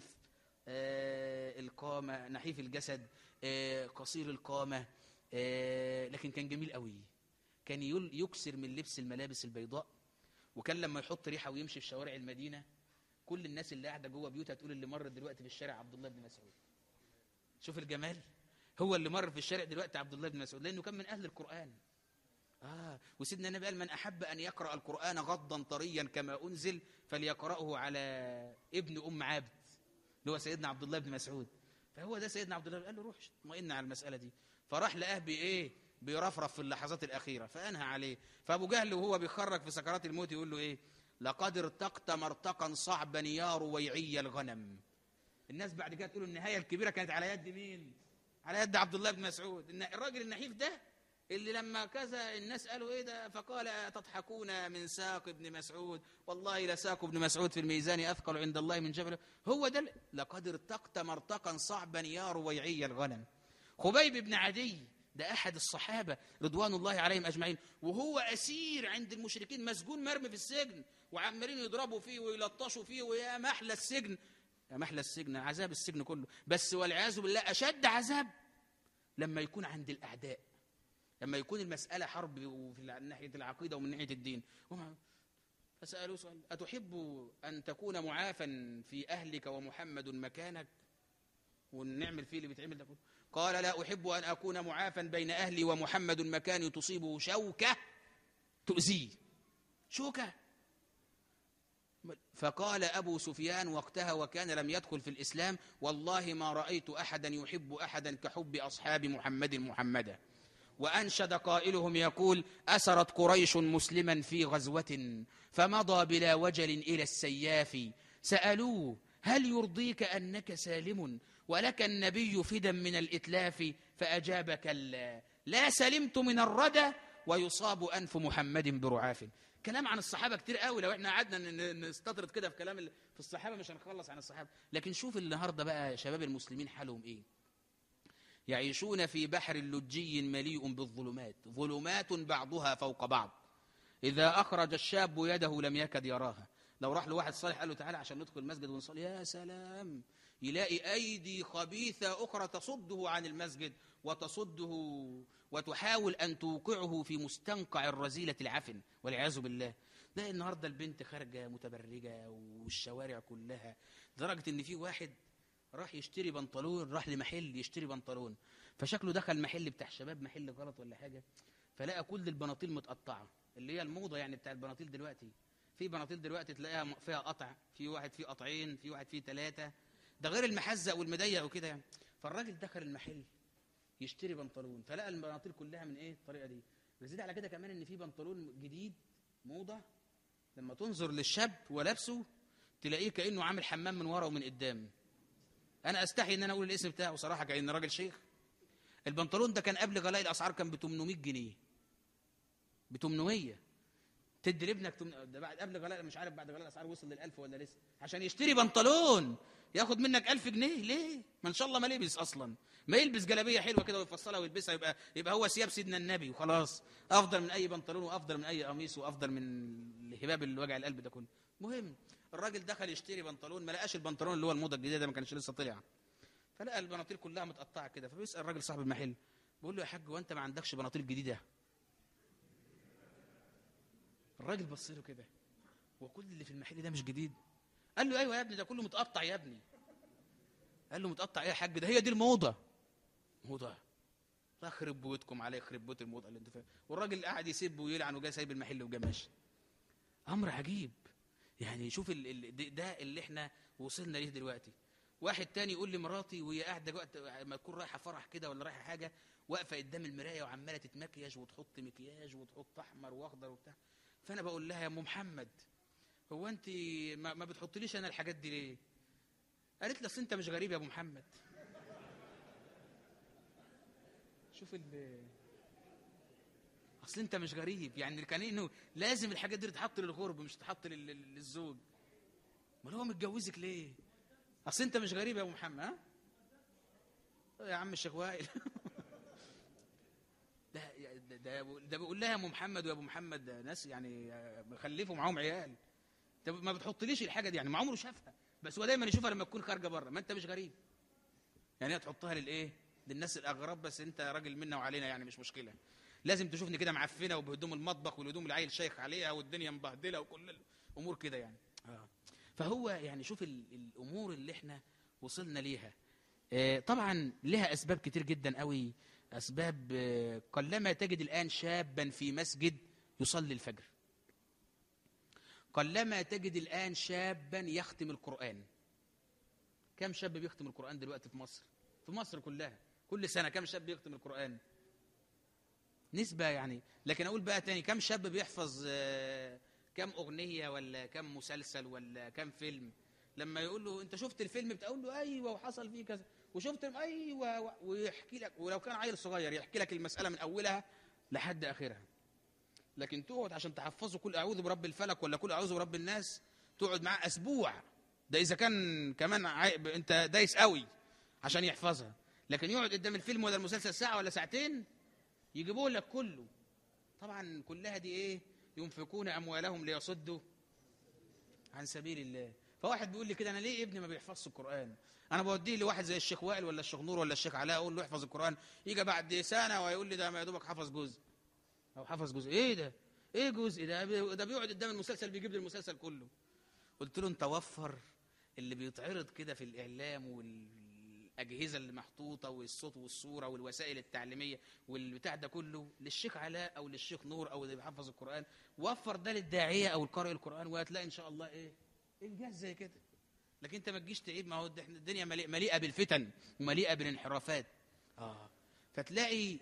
آه القامه نحيف الجسد آه قصير القامه آه لكن كان جميل قوي كان يل- يكسر من لبس الملابس البيضاء وكان لما يحط ريحه ويمشي في شوارع المدينه كل الناس اللي قاعده جوه بيوتها تقول اللي مر دلوقتي في الشارع عبد الله بن مسعود شوف الجمال هو اللي مر في الشارع دلوقتي عبد الله بن مسعود لانه كان من اهل القران آه وسيدنا النبي قال من أحب أن يقرأ القرآن غضا طريا كما أنزل فليقرأه على ابن أم عبد اللي هو سيدنا عبد الله بن مسعود فهو ده سيدنا عبد الله قال له روح اطمئن على المسألة دي فراح لقاه بإيه بيرفرف في اللحظات الأخيرة فأنهى عليه فأبو جهل وهو بيخرج في سكرات الموت يقول له إيه لقد ارتقت مرتقا صعبا يا رويعي الغنم الناس بعد كده تقول النهاية الكبيرة كانت على يد مين على يد عبد الله بن مسعود إن الراجل النحيف ده اللي لما كذا الناس قالوا ايه ده فقال تضحكون من ساق ابن مسعود والله لساق ابن مسعود في الميزان اثقل عند الله من جبل هو ده ال- لقد ارتقت مرتقا صعبا يا رويعي الغنم خبيب بن عدي ده احد الصحابه رضوان الله عليهم اجمعين وهو اسير عند المشركين مسجون مرمي في السجن وعمالين يضربوا فيه ويلطشوا فيه ويا محلى السجن يا محلى السجن عذاب السجن كله بس والعياذ بالله اشد عذاب لما يكون عند الاعداء لما يكون المسألة حرب وفي ناحية العقيدة ومن ناحية الدين هم فسألوا سؤال أتحب أن تكون معافا في أهلك ومحمد مكانك ونعمل فيه اللي بيتعمل ده كله قال لا أحب أن أكون معافا بين أهلي ومحمد مكاني تصيبه شوكة تؤذيه شوكة فقال أبو سفيان وقتها وكان لم يدخل في الإسلام والله ما رأيت أحدا يحب أحدا كحب أصحاب محمد محمدا وأنشد قائلهم يقول أسرت قريش مسلما في غزوة فمضى بلا وجل إلى السياف سألوه هل يرضيك أنك سالم ولك النبي فدا من الإتلاف فأجاب كلا لا سلمت من الردى ويصاب أنف محمد برعاف كلام عن الصحابة كتير قوي لو احنا قعدنا ن- ن- نستطرد كده في كلام ال- في الصحابة مش هنخلص عن الصحابة لكن شوف النهاردة بقى شباب المسلمين حالهم ايه يعيشون في بحر لجي مليء بالظلمات ظلمات بعضها فوق بعض إذا أخرج الشاب يده لم يكد يراها لو راح لواحد صالح قال له تعالى عشان ندخل المسجد ونصلي يا سلام يلاقي أيدي خبيثة أخرى تصده عن المسجد وتصده وتحاول أن توقعه في مستنقع الرذيلة العفن والعياذ بالله ده النهاردة البنت خارجة متبرجة والشوارع كلها لدرجة إن في واحد راح يشتري بنطلون راح لمحل يشتري بنطلون فشكله دخل محل بتاع شباب محل غلط ولا حاجة فلقى كل البناطيل متقطعة اللي هي الموضة يعني بتاع البناطيل دلوقتي في بناطيل دلوقتي تلاقيها م- فيها قطع في واحد فيه قطعين في واحد فيه ثلاثة ده غير المحزق والمضيق وكده يعني فالراجل دخل المحل يشتري بنطلون فلقى البناطيل كلها من ايه الطريقة دي يزيد على كده كمان ان في بنطلون جديد موضة لما تنظر للشاب ولابسه تلاقيه كأنه عامل حمام من ورا ومن قدام انا استحي ان انا اقول الاسم بتاعه صراحه كأن راجل شيخ البنطلون ده كان قبل غلاء الاسعار كان ب 800 جنيه ب 800 تدي لابنك تم... ده بعد قبل غلاء مش عارف بعد غلاء الاسعار وصل لل 1000 ولا لسه عشان يشتري بنطلون ياخد منك 1000 جنيه ليه؟ ما ان شاء الله ما لبس اصلا ما يلبس جلابيه حلوه كده ويفصلها ويلبسها يبقى يبقى هو ثياب سيدنا النبي وخلاص افضل من اي بنطلون وافضل من اي قميص وافضل من الهباب اللي وجع القلب ده كله مهم الراجل دخل يشتري بنطلون ما لقاش البنطلون اللي هو الموضه الجديده ده ما كانش لسه طلع فلقى البناطيل كلها متقطعه كده فبيسال الراجل صاحب المحل بيقول له يا حاج وانت ما عندكش بناطيل جديده الراجل بص له كده وكل اللي في المحل ده مش جديد قال له ايوه يا ابني ده كله متقطع يا ابني قال له متقطع ايه يا حاج ده هي دي الموضه موضه الله يخرب بيوتكم عليه يخرب بيوت الموضه اللي انت فاهم والراجل قاعد يسب ويلعن وجاي سايب المحل وجا ماشي امر عجيب يعني شوف ال ال ده- ده اللي احنا وصلنا ليه دلوقتي واحد تاني يقول لي مراتي وهي قاعده وقت ما تكون رايحه فرح كده ولا رايحه حاجه واقفه قدام المرايه وعماله تتمكياج وتحط مكياج وتحط احمر واخضر وبتاع فانا بقول لها يا ام محمد هو انت ما, ما بتحطليش انا الحاجات دي ليه قالت لي اصل انت مش غريب يا ابو محمد شوف ال اصل انت مش غريب يعني كان انه لازم الحاجات دي تتحط للغرب مش تتحط لل- لل- للزوج امال هو متجوزك ليه اصل انت مش غريب يا ابو محمد ها يا عم الشيخ وائل ده ده ده, ده بيقول لها يا ام محمد ويا ابو محمد ده ناس يعني مخلفوا معاهم عيال انت ما بتحطليش الحاجه دي يعني ما عمره شافها بس هو دايما يشوفها لما تكون خارجه بره ما انت مش غريب يعني هي تحطها للايه للناس الاغراب بس انت راجل منا وعلينا يعني مش مشكله لازم تشوفني كده معفنه وبهدوم المطبخ والهدوم العيل شيخ عليها والدنيا مبهدله وكل الامور كده يعني آه. فهو يعني شوف ال- الامور اللي احنا وصلنا ليها آه، طبعا لها اسباب كتير جدا قوي اسباب آه، قلما تجد الان شابا في مسجد يصلي الفجر قلما تجد الان شابا يختم القران كم شاب بيختم القران دلوقتي في مصر في مصر كلها كل سنه كم شاب بيختم القران نسبة يعني لكن أقول بقى تاني كم شاب بيحفظ آه، كم أغنية ولا كم مسلسل ولا كم فيلم لما يقول له أنت شفت الفيلم بتقول له أيوة وحصل فيه كذا وشفت أيوة و- ويحكي لك ولو كان عيل صغير يحكي لك المسألة من أولها لحد آخرها لكن تقعد عشان تحفظه كل أعوذ برب الفلك ولا كل أعوذ برب الناس تقعد معاه أسبوع ده إذا كان كمان عاي... أنت دايس قوي عشان يحفظها لكن يقعد قدام الفيلم ولا المسلسل ساعة ولا ساعتين يجيبوا لك كله طبعا كلها دي ايه ينفقون اموالهم ليصدوا عن سبيل الله فواحد بيقول لي كده انا ليه ابني ما بيحفظش القران انا بوديه لواحد زي الشيخ وائل ولا الشيخ نور ولا الشيخ علاء اقول له احفظ القران يجي بعد سنه ويقول لي ده ما يا دوبك حفظ جزء او حفظ جزء ايه ده ايه جزء ده ده بيقعد قدام المسلسل بيجيب لي المسلسل كله قلت له انت وفر اللي بيتعرض كده في الاعلام والاجهزه اللي محطوطه والصوت والصوره والوسائل التعليميه والبتاع ده كله للشيخ علاء او للشيخ نور او اللي بيحفظ القران وفر ده للداعيه او القارئ القران وهتلاقي ان شاء الله ايه الجهاز زي كده لكن انت ما تجيش تعيب ما هو ده- إحنا الدنيا مليئة, مليئه بالفتن ومليئه بالانحرافات اه فتلاقي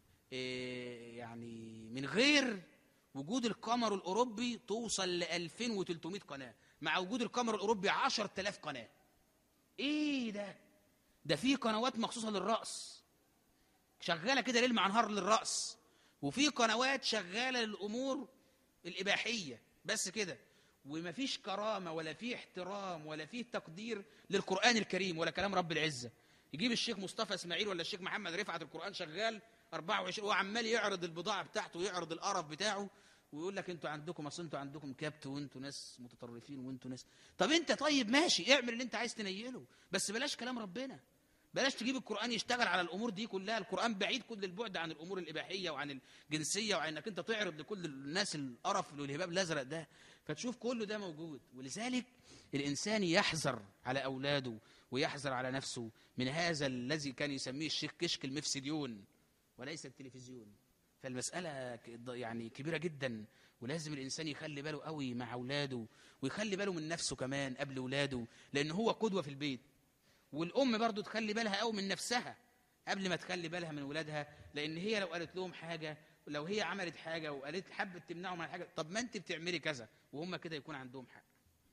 إيه يعني من غير وجود القمر الاوروبي توصل ل 2300 قناه مع وجود القمر الاوروبي 10000 قناه ايه ده ده في قنوات مخصوصه للرقص شغاله كده ليل مع نهار للرقص وفي قنوات شغاله للامور الاباحيه بس كده ومفيش كرامه ولا في احترام ولا في تقدير للقران الكريم ولا كلام رب العزه يجيب الشيخ مصطفى اسماعيل ولا الشيخ محمد رفعت القران شغال 24 وعمال يعرض البضاعه بتاعته ويعرض القرف بتاعه ويقول لك انتوا عندكم اصل انتوا عندكم كبت وانتوا ناس متطرفين وانتوا ناس طب انت طيب ماشي اعمل اللي انت عايز تنيله بس بلاش كلام ربنا بلاش تجيب القرآن يشتغل على الأمور دي كلها القرآن بعيد كل البعد عن الأمور الإباحية وعن الجنسية وعن أنك أنت تعرض لكل الناس القرف والهباب الأزرق ده فتشوف كله ده موجود ولذلك الإنسان يحذر على أولاده ويحذر على نفسه من هذا الذي كان يسميه الشيخ كشك المفسديون وليس التلفزيون فالمسألة ك- يعني كبيرة جدا ولازم الإنسان يخلي باله قوي مع أولاده ويخلي باله من نفسه كمان قبل أولاده لأن هو قدوة في البيت والام برضو تخلي بالها قوي من نفسها قبل ما تخلي بالها من ولادها لان هي لو قالت لهم حاجه لو هي عملت حاجه وقالت حبت تمنعهم عن حاجه طب ما انت بتعملي كذا وهم كده يكون عندهم حق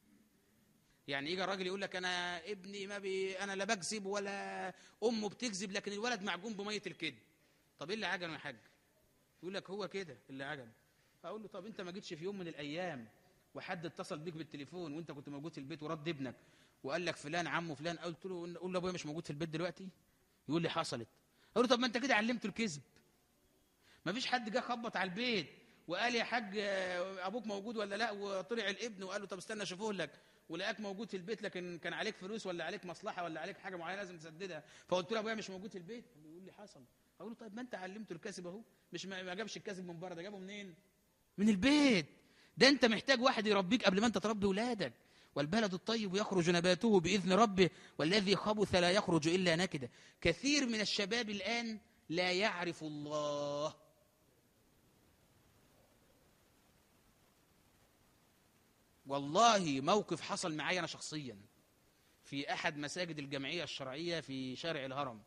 يعني يجي الراجل يقول لك انا ابني ما بي انا لا بكذب ولا امه بتكذب لكن الولد معجون بميه الكذب طب ايه اللي عجنه يا حاج يقول لك هو كده اللي عجن اقول له طب انت ما جيتش في يوم من الايام وحد اتصل بيك بالتليفون وانت كنت موجود في البيت ورد ابنك وقال لك فلان عمه فلان قلت له قول له ابويا مش موجود في البيت دلوقتي يقول لي حصلت اقول له طب ما انت كده علمته الكذب ما فيش حد جه خبط على البيت وقال يا حاج آه، ابوك موجود ولا لا وطلع الابن وقال له طب استنى اشوفه لك ولقاك موجود في البيت لكن كان عليك فلوس ولا عليك مصلحه ولا عليك حاجه معينه لازم تسددها فقلت له ابويا مش موجود في البيت يقول لي حصل اقول له طيب ما انت علمته الكذب اهو مش ما ما جابش الكذب من بره ده جابه منين من البيت ده انت محتاج واحد يربيك قبل ما انت تربي ولادك والبلد الطيب يخرج نباته باذن ربه والذي خبث لا يخرج الا نكدا كثير من الشباب الان لا يعرف الله والله موقف حصل معايا انا شخصيا في احد مساجد الجمعيه الشرعيه في شارع الهرم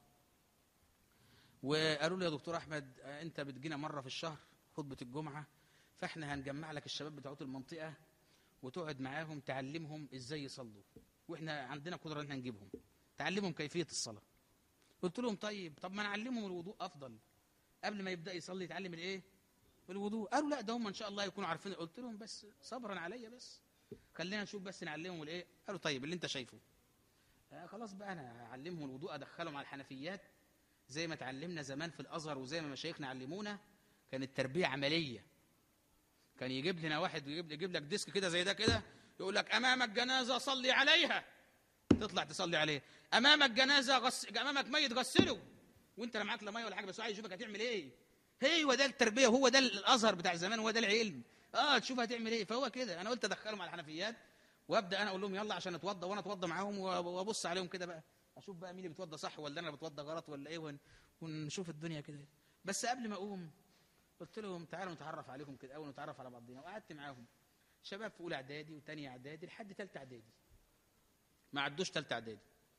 وقالوا لي يا دكتور احمد آه، انت بتجينا مره في الشهر خطبه الجمعه فاحنا هنجمع لك الشباب بتوع المنطقه وتقعد معاهم تعلمهم ازاي يصلوا واحنا عندنا قدره ان احنا نجيبهم تعلمهم كيفيه الصلاه قلت لهم طيب طب ما نعلمهم الوضوء افضل قبل ما يبدا يصلي يتعلم الايه الوضوء قالوا لا ده هم ان شاء الله يكونوا عارفين قلت لهم بس صبرا عليا بس خلينا نشوف بس نعلمهم الايه قالوا طيب اللي انت شايفه آه خلاص بقى انا اعلمهم الوضوء ادخلهم على الحنفيات زي ما اتعلمنا زمان في الازهر وزي ما مشايخنا علمونا كانت تربيه عمليه كان يجيب لنا واحد يجيب, يجيب لك ديسك كده زي ده كده يقول لك امامك جنازه صلي عليها تطلع تصلي عليه امامك جنازه غس... امامك ميت غسله وانت لا معاك لا ميه ولا حاجه بس عايز يشوفك هتعمل ايه هو ده التربيه وهو ده الازهر بتاع زمان وهو ده العلم اه تشوف هتعمل ايه فهو كده انا قلت ادخلهم على الحنفيات وابدا انا اقول لهم يلا عشان اتوضى وانا اتوضى معاهم وابص عليهم كده بقى اشوف بقى مين اللي بيتوضى صح ولا انا بتوضى غلط ولا ايه ون... ونشوف الدنيا كده بس قبل ما اقوم قلت لهم تعالوا نتعرف عليكم كده اول نتعرف على بعضنا وقعدت معاهم شباب في اولى اعدادي وثانيه اعدادي لحد ثالثه اعدادي ما عدوش ثالثه اعدادي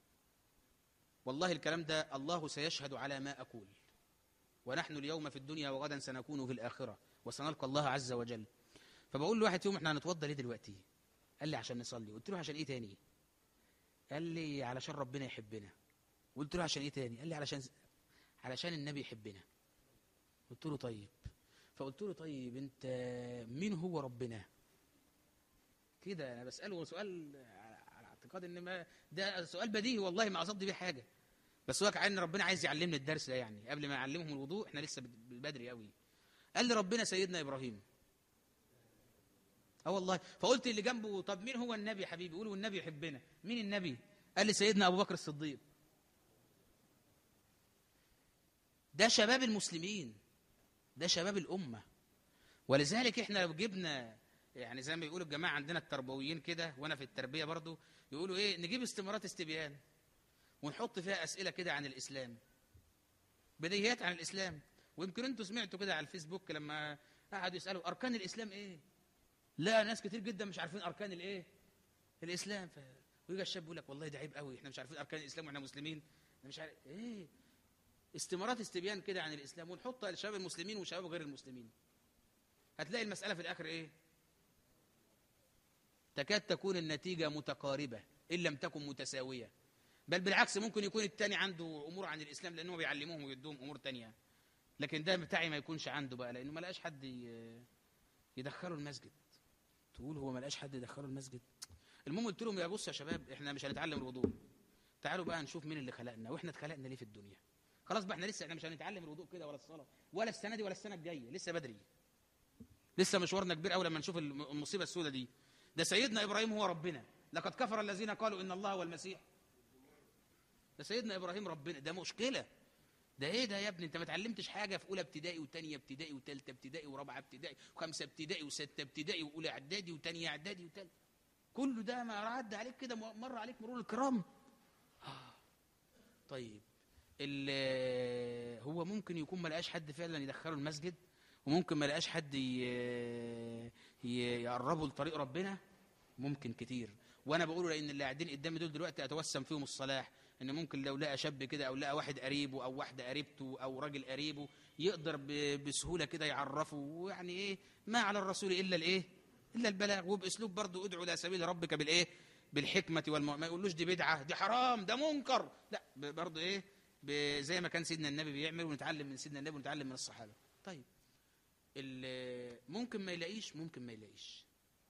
والله الكلام ده الله سيشهد على ما اقول ونحن اليوم في الدنيا وغدا سنكون في الاخره وسنلقى الله عز وجل فبقول لواحد فيهم احنا هنتوضى ليه دلوقتي قال لي عشان نصلي قلت له عشان ايه تاني قال لي علشان ربنا يحبنا قلت له عشان ايه تاني قال لي علشان علشان النبي يحبنا قلت له طيب فقلت له طيب انت مين هو ربنا كده انا بساله سؤال على اعتقاد ان ما ده سؤال بديهي والله ما قصدي بيه حاجه بس هو كان ربنا عايز يعلمني الدرس ده يعني قبل ما يعلمهم الوضوء احنا لسه بدري قوي قال لي ربنا سيدنا ابراهيم اه والله فقلت اللي جنبه طب مين هو النبي يا حبيبي قولوا النبي يحبنا مين النبي قال لي سيدنا ابو بكر الصديق ده شباب المسلمين ده شباب الامه ولذلك احنا لو جبنا يعني زي ما بيقولوا الجماعه عندنا التربويين كده وانا في التربيه برضو يقولوا ايه نجيب استمارات استبيان ونحط فيها اسئله كده عن الاسلام بديهيات عن الاسلام ويمكن انتوا سمعتوا كده على الفيسبوك لما قعدوا يسالوا اركان الاسلام ايه لا ناس كتير جدا مش عارفين اركان الايه الاسلام ف... ويجي الشاب يقول لك والله ده عيب قوي احنا مش عارفين اركان الاسلام واحنا مسلمين احنا مش عارف ايه استمارات استبيان كده عن الاسلام ونحطها لشباب المسلمين وشباب غير المسلمين هتلاقي المساله في الاخر ايه تكاد تكون النتيجه متقاربه ان لم تكن متساويه بل بالعكس ممكن يكون التاني عنده امور عن الاسلام لانه بيعلموهم ويدوهم امور تانية لكن ده بتاعي ما يكونش عنده بقى لانه ما لقاش حد ي- يدخله المسجد تقول هو ما لقاش حد يدخله المسجد المهم قلت لهم يا بص يا شباب احنا مش هنتعلم الوضوء تعالوا بقى نشوف مين اللي خلقنا واحنا اتخلقنا ليه في الدنيا خلاص بقى احنا لسه احنا مش هنتعلم الوضوء كده ولا الصلاه ولا السنه دي ولا السنه الجايه لسه بدري لسه مشوارنا كبير قوي لما نشوف الم- المصيبه السوداء دي ده سيدنا ابراهيم هو ربنا لقد كفر الذين قالوا ان الله هو المسيح ده سيدنا ابراهيم ربنا ده مشكله ده ايه ده يا ابني انت ما اتعلمتش حاجه في اولى ابتدائي وثانيه ابتدائي وثالثه ابتدائي ورابعه ابتدائي وخمسه ابتدائي وسته ابتدائي واولى اعدادي وثانيه اعدادي وثالثه كله ده ما عدى عليك كده مر عليك مرور الكرام آه. طيب ال- هو ممكن يكون ما لقاش حد فعلا يدخله المسجد وممكن ما لقاش حد ي- ي- يقربه لطريق ربنا ممكن كتير وانا بقوله لان اللي قاعدين قدامي دول دلوقتي اتوسم فيهم الصلاح ان ممكن لو لقى شاب كده او لقى واحد قريبه او واحده قريبته او راجل قريبه يقدر ب- بسهوله كده يعرفه ويعني ايه ما على الرسول الا الايه الا البلاغ وباسلوب برضه ادعو الى سبيل ربك بالايه بالحكمه والم... ما يقولوش دي بدعه دي حرام ده منكر لا ب- برضه ايه ب- زي ما كان سيدنا النبي بيعمل ونتعلم من سيدنا النبي ونتعلم من الصحابه طيب ال- ممكن ما يلاقيش ممكن ما يلاقيش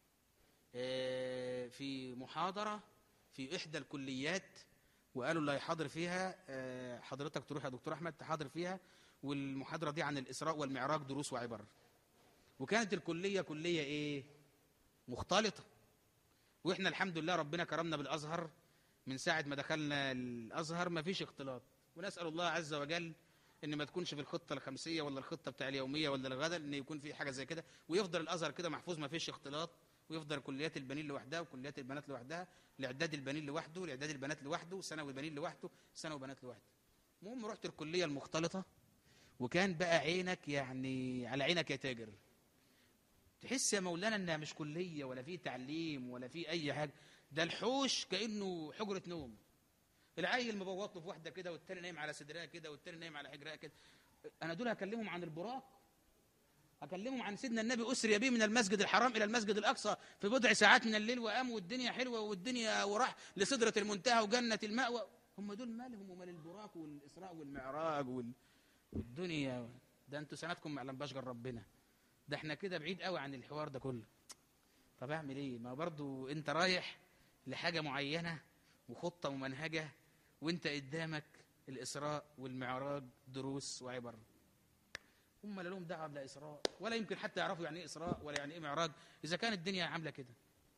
آه، في محاضرة في إحدى الكليات وقالوا اللي هيحاضر فيها آه، حضرتك تروح يا دكتور أحمد تحاضر فيها والمحاضرة دي عن الإسراء والمعراج دروس وعبر وكانت الكلية كلية إيه مختلطة وإحنا الحمد لله ربنا كرمنا بالأزهر من ساعة ما دخلنا الأزهر ما فيش اختلاط ونسأل الله عز وجل ان ما تكونش في الخطه الخمسيه ولا الخطه بتاع اليوميه ولا الغدا ان يكون في حاجه زي كده ويفضل الازهر كده محفوظ ما فيش اختلاط ويفضل كليات البنين لوحدها وكليات البنات لوحدها الاعداد البنين لوحده الاعداد البنات لوحده ثانوي بنين لوحده ثانوي بنات لوحده المهم رحت الكليه المختلطه وكان بقى عينك يعني على عينك يا تاجر تحس يا مولانا انها مش كليه ولا في تعليم ولا في اي حاجه ده الحوش كانه حجره نوم العيل مبوط له في واحده كده والتاني نايم على صدرها كده والتاني نايم على حجرها كده انا دول هكلمهم عن البراق هكلمهم عن سيدنا النبي اسري به من المسجد الحرام الى المسجد الاقصى في بضع ساعات من الليل وقام والدنيا حلوه والدنيا وراح لسدره المنتهى وجنه المأوى هم دول مالهم ومال البراق والاسراء والمعراج وال... والدنيا ده انتوا سنتكم ما يعلم غير ربنا ده احنا كده بعيد قوي عن الحوار ده كله طب اعمل ايه ما برضو انت رايح لحاجه معينه وخطه ممنهجه وانت قدامك الاسراء والمعراج دروس وعبر هم لا لهم دعوه بلا اسراء ولا يمكن حتى يعرفوا يعني ايه اسراء ولا يعني ايه معراج اذا كانت الدنيا عامله كده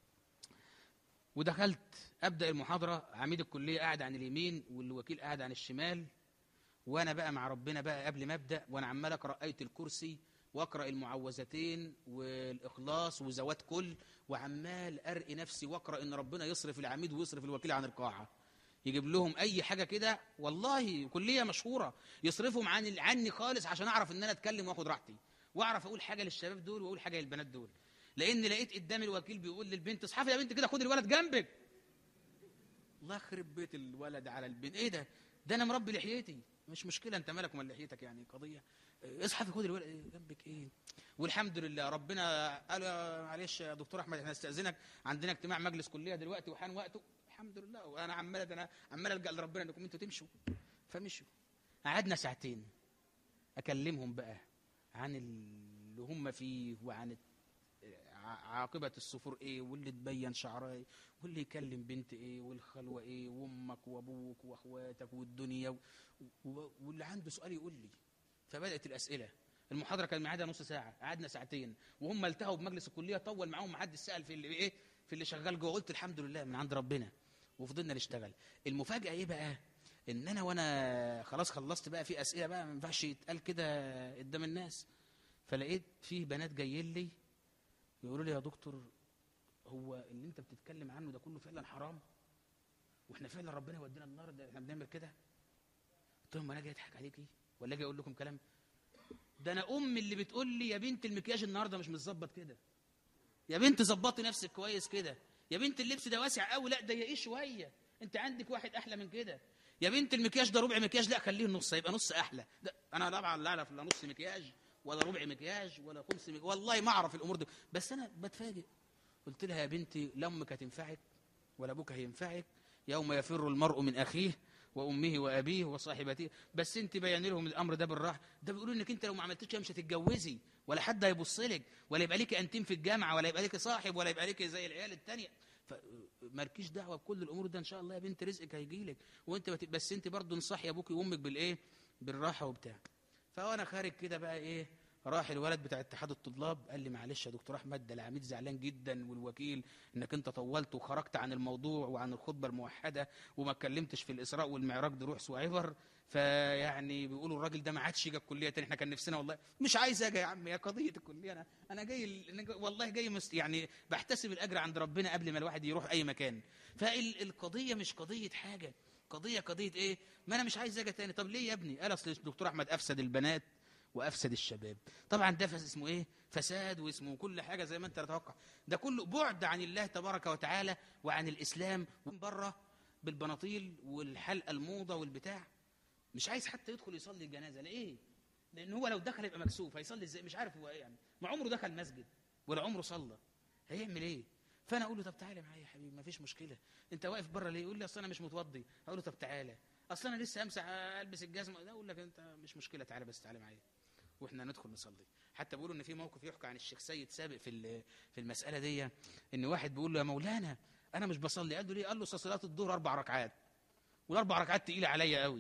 ودخلت ابدا المحاضره عميد الكليه قاعد عن اليمين والوكيل قاعد عن الشمال وانا بقى مع ربنا بقى قبل ما ابدا وانا عمال اقرا ايه الكرسي واقرا المعوذتين والاخلاص وزوات كل وعمال ارقي نفسي واقرا ان ربنا يصرف العميد ويصرف الوكيل عن القاعه يجيب لهم اي حاجه كده والله كليه مشهوره يصرفهم عن عني خالص عشان اعرف ان انا اتكلم واخد راحتي واعرف اقول حاجه للشباب دول واقول حاجه للبنات دول لان لقيت قدامي الوكيل بيقول للبنت اصحفي يا بنت كده خد الولد جنبك الله يخرب بيت الولد على البنت ايه ده ده انا مربي لحيتي مش مشكله انت مالك ومال لحيتك يعني قضيه إيه، اصحفي خد الولد إيه، جنبك ايه والحمد لله ربنا قال يا معلش يا دكتور احمد احنا نستاذنك عندنا اجتماع مجلس كليه دلوقتي وحان وقته الحمد لله وانا عمال ده انا عمال الجا لربنا انكم انتوا تمشوا فمشوا قعدنا ساعتين اكلمهم بقى عن اللي هم فيه وعن الت- ع- عاقبة السفور ايه واللي تبين شعرها ايه واللي يكلم بنت ايه والخلوة ايه وامك وابوك واخواتك والدنيا و... و... واللي عنده سؤال يقول لي فبدأت الأسئلة المحاضرة كان ميعادها نص ساعة قعدنا ساعتين وهم التهوا بمجلس الكلية طول معاهم ما حدش سأل في اللي ايه في اللي شغال جوه قلت الحمد لله من عند ربنا وفضلنا نشتغل المفاجأة ايه بقى ان انا وانا خلاص خلصت بقى في اسئله بقى ما ينفعش يتقال كده قدام الناس فلقيت فيه بنات جايين لي يقولوا لي يا دكتور هو اللي انت بتتكلم عنه ده كله فعلا حرام واحنا فعلا ربنا يودينا النار ده احنا بنعمل كده قلت لهم انا جاي اضحك عليكي ولا اجي اقول لكم كلام ده انا امي اللي بتقول لي يا بنت المكياج النهارده مش متظبط كده يا بنت ظبطي نفسك كويس كده يا بنت اللبس ده واسع قوي لا ضيقيه شويه انت عندك واحد احلى من كده يا بنت المكياج ده ربع مكياج لا خليه نص يبقى نص احلى ده انا طبعا لا اعرف لا نص مكياج ولا ربع مكياج ولا خمس مكياج والله ما اعرف الامور دي بس انا بتفاجئ قلت لها يا بنتي لا امك هتنفعك ولا ابوك هينفعك يوم يفر المرء من اخيه وامه وابيه وصاحبته بس انت بين لهم الامر ده بالراحه ده بيقولوا انك انت لو ما عملتش كده مش هتتجوزي ولا حد هيبص لك ولا يبقى لك انتيم في الجامعه ولا يبقى لك صاحب ولا يبقى لك زي العيال التانية فمالكيش دعوه بكل الامور ده ان شاء الله يا بنت رزقك هيجي لك وانت بت... بس انت برضه انصحي ابوك وامك بالايه بالراحه وبتاع فانا خارج كده بقى ايه راح الولد بتاع اتحاد الطلاب قال لي معلش يا دكتور احمد ده العميد زعلان جدا والوكيل انك انت طولت وخرجت عن الموضوع وعن الخطبه الموحده وما اتكلمتش في الاسراء والمعراج دروح سوايفر فيعني بيقولوا الراجل ده ما عادش يجي الكليه تاني احنا كان نفسنا والله مش عايز اجي يا عم يا قضيه الكليه انا انا جاي أنا جاي- والله جاي مست يعني بحتسب الاجر عند ربنا قبل ما الواحد يروح اي مكان فالقضيه مش قضيه حاجه قضيه قضيه ايه ما انا مش عايز اجي تاني طب ليه يا ابني قال اصل الدكتور احمد افسد البنات وافسد الشباب طبعا ده فس اسمه ايه فساد واسمه كل حاجه زي ما انت تتوقع ده كله بعد عن الله تبارك وتعالى وعن الاسلام ومن بره بالبناطيل والحلقه الموضه والبتاع مش عايز حتى يدخل يصلي الجنازه ليه لان هو لو دخل يبقى مكسوف هيصلي ازاي مش عارف هو ايه يعني ما عمره دخل مسجد ولا عمره صلى هيعمل ايه فانا اقول له طب تعالى معايا يا حبيبي ما فيش مشكله انت واقف بره ليه يقول لي اصل انا مش متوضي اقول له طب تعالى اصل انا لسه امسح البس الجزمه ده اقول لك انت مش مشكله تعالى بس تعالى معايا واحنا ندخل نصلي حتى بيقولوا ان في موقف يحكى عن الشيخ سيد سابق في ال- في المساله دي ان واحد بيقول له يا مولانا انا مش بصلي قال له ليه قال له أصل صلاه الظهر اربع ركعات والاربع ركعات تقيله عليا قوي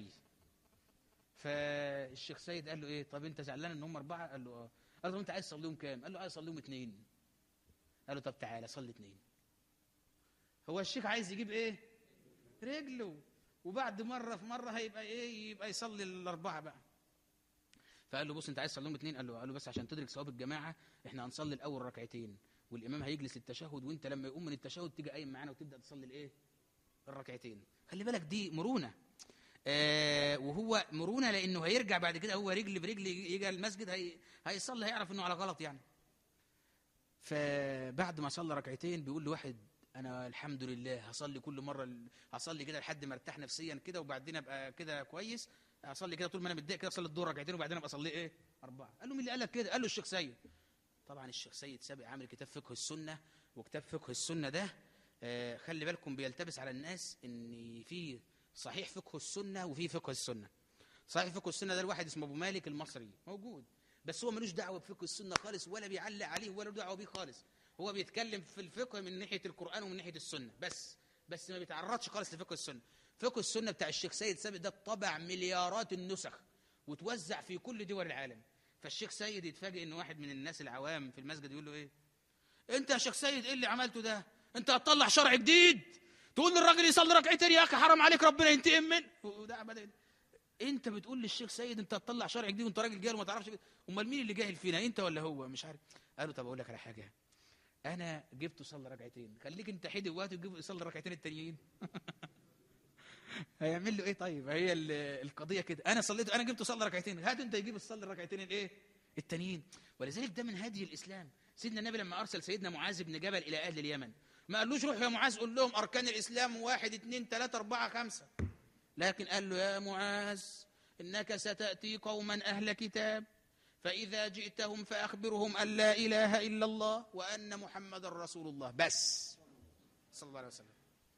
فالشيخ سيد قال له ايه طب انت زعلان ان هم اربعه قال له اه قال له طب انت عايز تصليهم كام قال له عايز اصليهم اثنين قال له طب تعالى صلي اثنين هو الشيخ عايز يجيب ايه رجله وبعد مره في مره هيبقى ايه يبقى يصلي الاربعه بقى فقال له بص انت عايز تصليهم اثنين قال له قال له بس عشان تدرك ثواب الجماعه احنا هنصلي الاول ركعتين والامام هيجلس التشهد وانت لما يقوم من التشهد تيجي قايم معانا وتبدا تصلي الايه الركعتين خلي بالك دي مرونه آه وهو مرونه لانه هيرجع بعد كده هو رجل برجل يجي المسجد هي هيصلي هيعرف انه على غلط يعني فبعد ما صلى ركعتين بيقول لواحد انا الحمد لله هصلي كل مره ال- هصلي كده لحد ما ارتاح نفسيا كده وبعدين ابقى كده كويس هصلي كده طول ما انا متضايق كده اصلي الظهر ركعتين وبعدين ابقى اصلي ايه اربعه قال له مين اللي قال لك كده قال له الشيخ سيد طبعا الشيخ سيد سابق عامل كتاب فقه السنه وكتاب فقه السنه ده آه، خلي بالكم بيلتبس على الناس ان في صحيح فقه السنه وفي فقه السنه صحيح فقه السنه ده الواحد اسمه ابو مالك المصري موجود بس هو ملوش دعوه بفقه السنه خالص ولا بيعلق عليه ولا له دعوه بيه خالص هو بيتكلم في الفقه من ناحيه القران ومن ناحيه السنه بس بس ما بيتعرضش خالص لفقه السنه فقه السنه بتاع الشيخ سيد سابق ده طبع مليارات النسخ وتوزع في كل دول العالم فالشيخ سيد يتفاجئ ان واحد من الناس العوام في المسجد يقول له ايه انت يا شيخ سيد ايه اللي عملته ده انت هتطلع شرع جديد تقول للراجل يصلي ركعتين يا اخي حرام عليك ربنا ينتقم من وده بدا انت بتقول للشيخ سيد انت هتطلع شرع جديد وانت راجل جاهل وما تعرفش كده. امال مين اللي جاهل فينا انت ولا هو مش عارف قالوا طب اقول لك على حاجه انا جبته صلى ركعتين خليك انت حدي وقت وتجيب يصلي ركعتين التانيين هيعمل له ايه طيب هي ال- القضيه كده انا صليت انا جبت صلي ركعتين هات انت يجيب الصلي الركعتين الايه التانيين ولذلك ده من هدي الاسلام سيدنا النبي لما ارسل سيدنا معاذ بن جبل الى اهل اليمن ما قالوش روح يا معاذ قول لهم اركان الاسلام واحد اثنين ثلاثه اربعه خمسه لكن قال له يا معاذ انك ستاتي قوما اهل كتاب فاذا جئتهم فاخبرهم ان لا اله الا الله وان محمدا رسول الله بس صلى الله عليه وسلم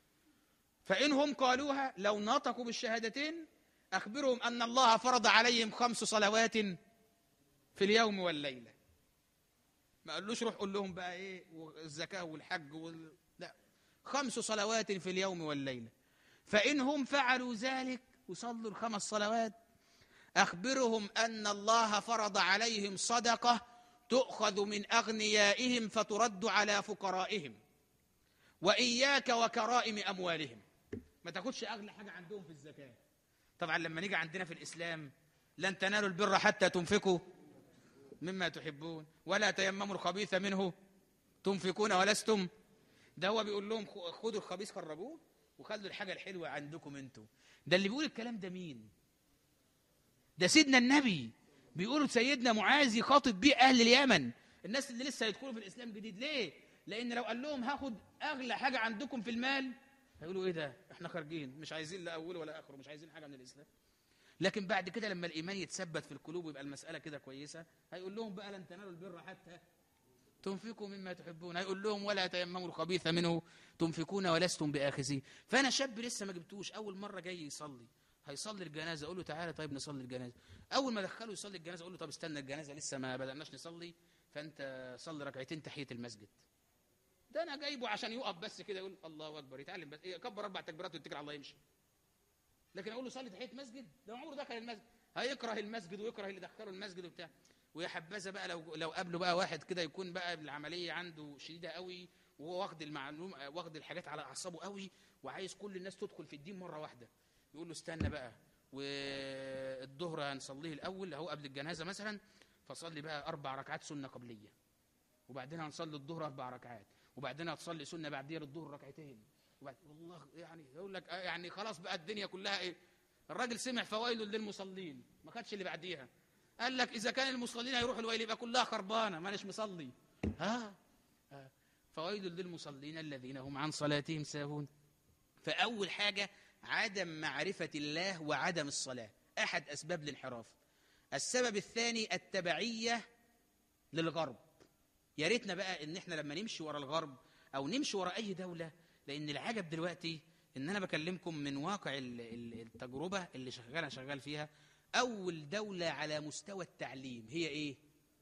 فإنهم قالوها لو نطقوا بالشهادتين أخبرهم أن الله فرض عليهم خمس صلوات في اليوم والليلة ما قالوش روح قول لهم بقى إيه الزكاة والحج وال... لا خمس صلوات في اليوم والليلة فإنهم فعلوا ذلك وصلوا الخمس صلوات أخبرهم أن الله فرض عليهم صدقة تؤخذ من أغنيائهم فترد على فقرائهم وإياك وكرائم أموالهم ما تاخدش أغلى حاجة عندهم في الزكاة طبعا لما نيجي عندنا في الإسلام لن تنالوا البر حتى تنفقوا مما تحبون ولا تيمموا الخبيث منه تنفقون ولستم ده هو بيقول لهم خ- خدوا الخبيث خرجوه وخلوا الحاجة الحلوة عندكم انتوا ده اللي بيقول الكلام ده مين ده سيدنا النبي بيقولوا سيدنا معاذ يخاطب بيه أهل اليمن الناس اللي لسه هيدخلوا في الإسلام جديد ليه لان لو قال لهم هاخد اغلى حاجه عندكم في المال هيقولوا ايه ده احنا خارجين مش عايزين لا اوله ولا اخره مش عايزين حاجه من الاسلام لكن بعد كده لما الايمان يتثبت في القلوب ويبقى المساله كده كويسه هيقول لهم بقى لن تنالوا البر حتى تنفقوا مما تحبون هيقول لهم ولا تيمموا الخبيث منه تنفقون ولستم باخذيه فانا شاب لسه ما جبتوش اول مره جاي يصلي هيصلي الجنازه اقول له تعالى طيب نصلي الجنازه اول ما ادخله يصلي الجنازه اقول له طب استنى الجنازه لسه ما بدأناش نصلي فانت صلي ركعتين تحيه المسجد ده انا جايبه عشان يقف بس كده يقول الله اكبر يتعلم بس يكبر اربع تكبيرات ويتكل على الله يمشي لكن اقول له صلي تحيه مسجد ده عمره دخل المسجد هيكره المسجد ويكره اللي دخله المسجد وبتاع ويا حبذا بقى لو لو قابله بقى واحد كده يكون بقى العمليه عنده شديده قوي وهو واخد المعلوم واخد الحاجات على اعصابه قوي وعايز كل الناس تدخل في الدين مره واحده يقول له استنى بقى والظهر هنصليه الاول اهو قبل الجنازه مثلا فصلي بقى اربع ركعات سنه قبليه وبعدين هنصلي الظهر اربع ركعات وبعدين هتصلي سنه بعديه للظهر ركعتين وبعد والله يعني يقول لك آه يعني خلاص بقى الدنيا كلها ايه الراجل سمع فويل للمصلين ما خدش اللي بعديها قال لك اذا كان المصلين هيروحوا الويل يبقى كلها خربانه مانيش مصلي ها آه. فويل للمصلين الذين هم عن صلاتهم ساهون فاول حاجه عدم معرفه الله وعدم الصلاه احد اسباب الانحراف السبب الثاني التبعيه للغرب يا ريتنا بقى ان احنا لما نمشي ورا الغرب او نمشي ورا اي دوله لان العجب دلوقتي ان انا بكلمكم من واقع ال- ال- التجربه اللي شغال انا شغال فيها اول دوله على مستوى التعليم هي ايه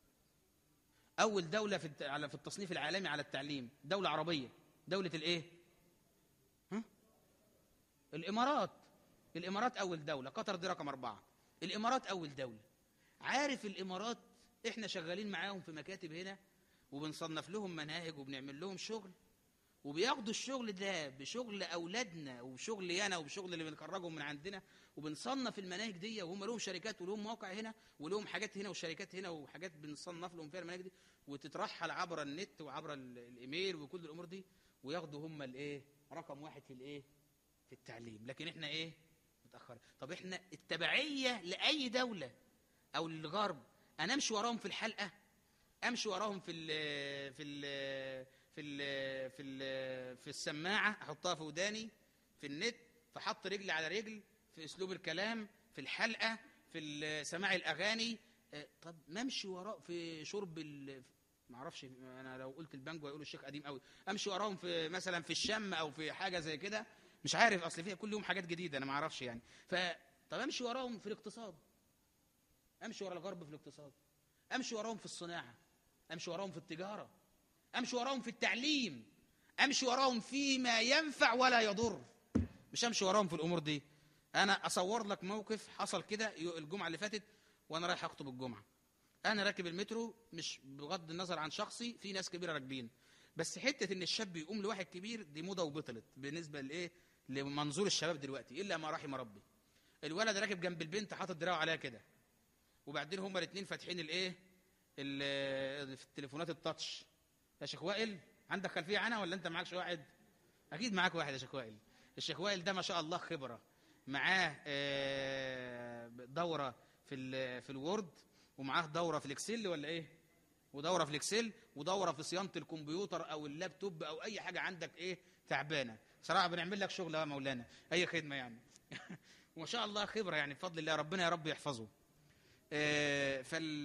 اول دوله في الت- على في التصنيف العالمي على التعليم دوله عربيه دوله الايه ها؟ الامارات الامارات اول دوله قطر دي رقم اربعه الامارات اول دوله عارف الامارات احنا شغالين معاهم في مكاتب هنا وبنصنف لهم مناهج وبنعمل لهم شغل وبياخدوا الشغل ده بشغل اولادنا وبشغل انا وبشغل اللي بنخرجهم من عندنا وبنصنف المناهج دي وهم لهم شركات ولهم موقع هنا ولهم حاجات هنا وشركات هنا وحاجات بنصنف لهم فيها المناهج دي وتترحل عبر النت وعبر ال- الايميل وكل الامور دي وياخدوا هم الايه رقم واحد في الايه في التعليم لكن احنا ايه متاخر طب احنا التبعيه لاي دوله او للغرب انا امشي وراهم في الحلقه امشي وراهم في ال في ال في ال في ال في السماعه احطها في وداني في النت فحط رجل على رجل في اسلوب الكلام في الحلقه في ال- سماع الاغاني آه، طب ما امشي وراء في شرب ال ما اعرفش انا لو قلت البانجو هيقولوا الشيخ قديم قوي امشي وراهم في مثلا في الشم او في حاجه زي كده مش عارف اصل فيها كل يوم حاجات جديده انا ما اعرفش يعني ف طب امشي وراهم في الاقتصاد امشي ورا الغرب في الاقتصاد امشي وراهم في الصناعه امشي وراهم في التجاره امشي وراهم في التعليم امشي وراهم فيما ينفع ولا يضر مش امشي وراهم في الامور دي انا اصور لك موقف حصل كده يو- الجمعه اللي فاتت وانا رايح اخطب الجمعه انا راكب المترو مش بغض النظر عن شخصي في ناس كبيره راكبين بس حته ان الشاب يقوم لواحد كبير دي موضه وبطلت بالنسبه لايه لمنظور الشباب دلوقتي الا ما رحم ربي الولد راكب جنب البنت حاطط دراعه عليها كده وبعدين هما الاثنين فاتحين الايه ال- في التليفونات التاتش يا شيخ وائل عندك خلفيه عنها ولا انت معكش واحد اكيد معاك واحد يا شيخ وائل الشيخ وائل ده ما شاء الله خبره معاه آه، دوره في ال- في الوورد ومعاه دوره في الاكسل ولا ايه ودوره في الاكسل ودوره في صيانه الكمبيوتر او اللابتوب او اي حاجه عندك ايه تعبانه صراحه بنعمل لك شغل يا مولانا اي خدمه يعني وما شاء الله خبره يعني بفضل الله ربنا يا رب يحفظه آه،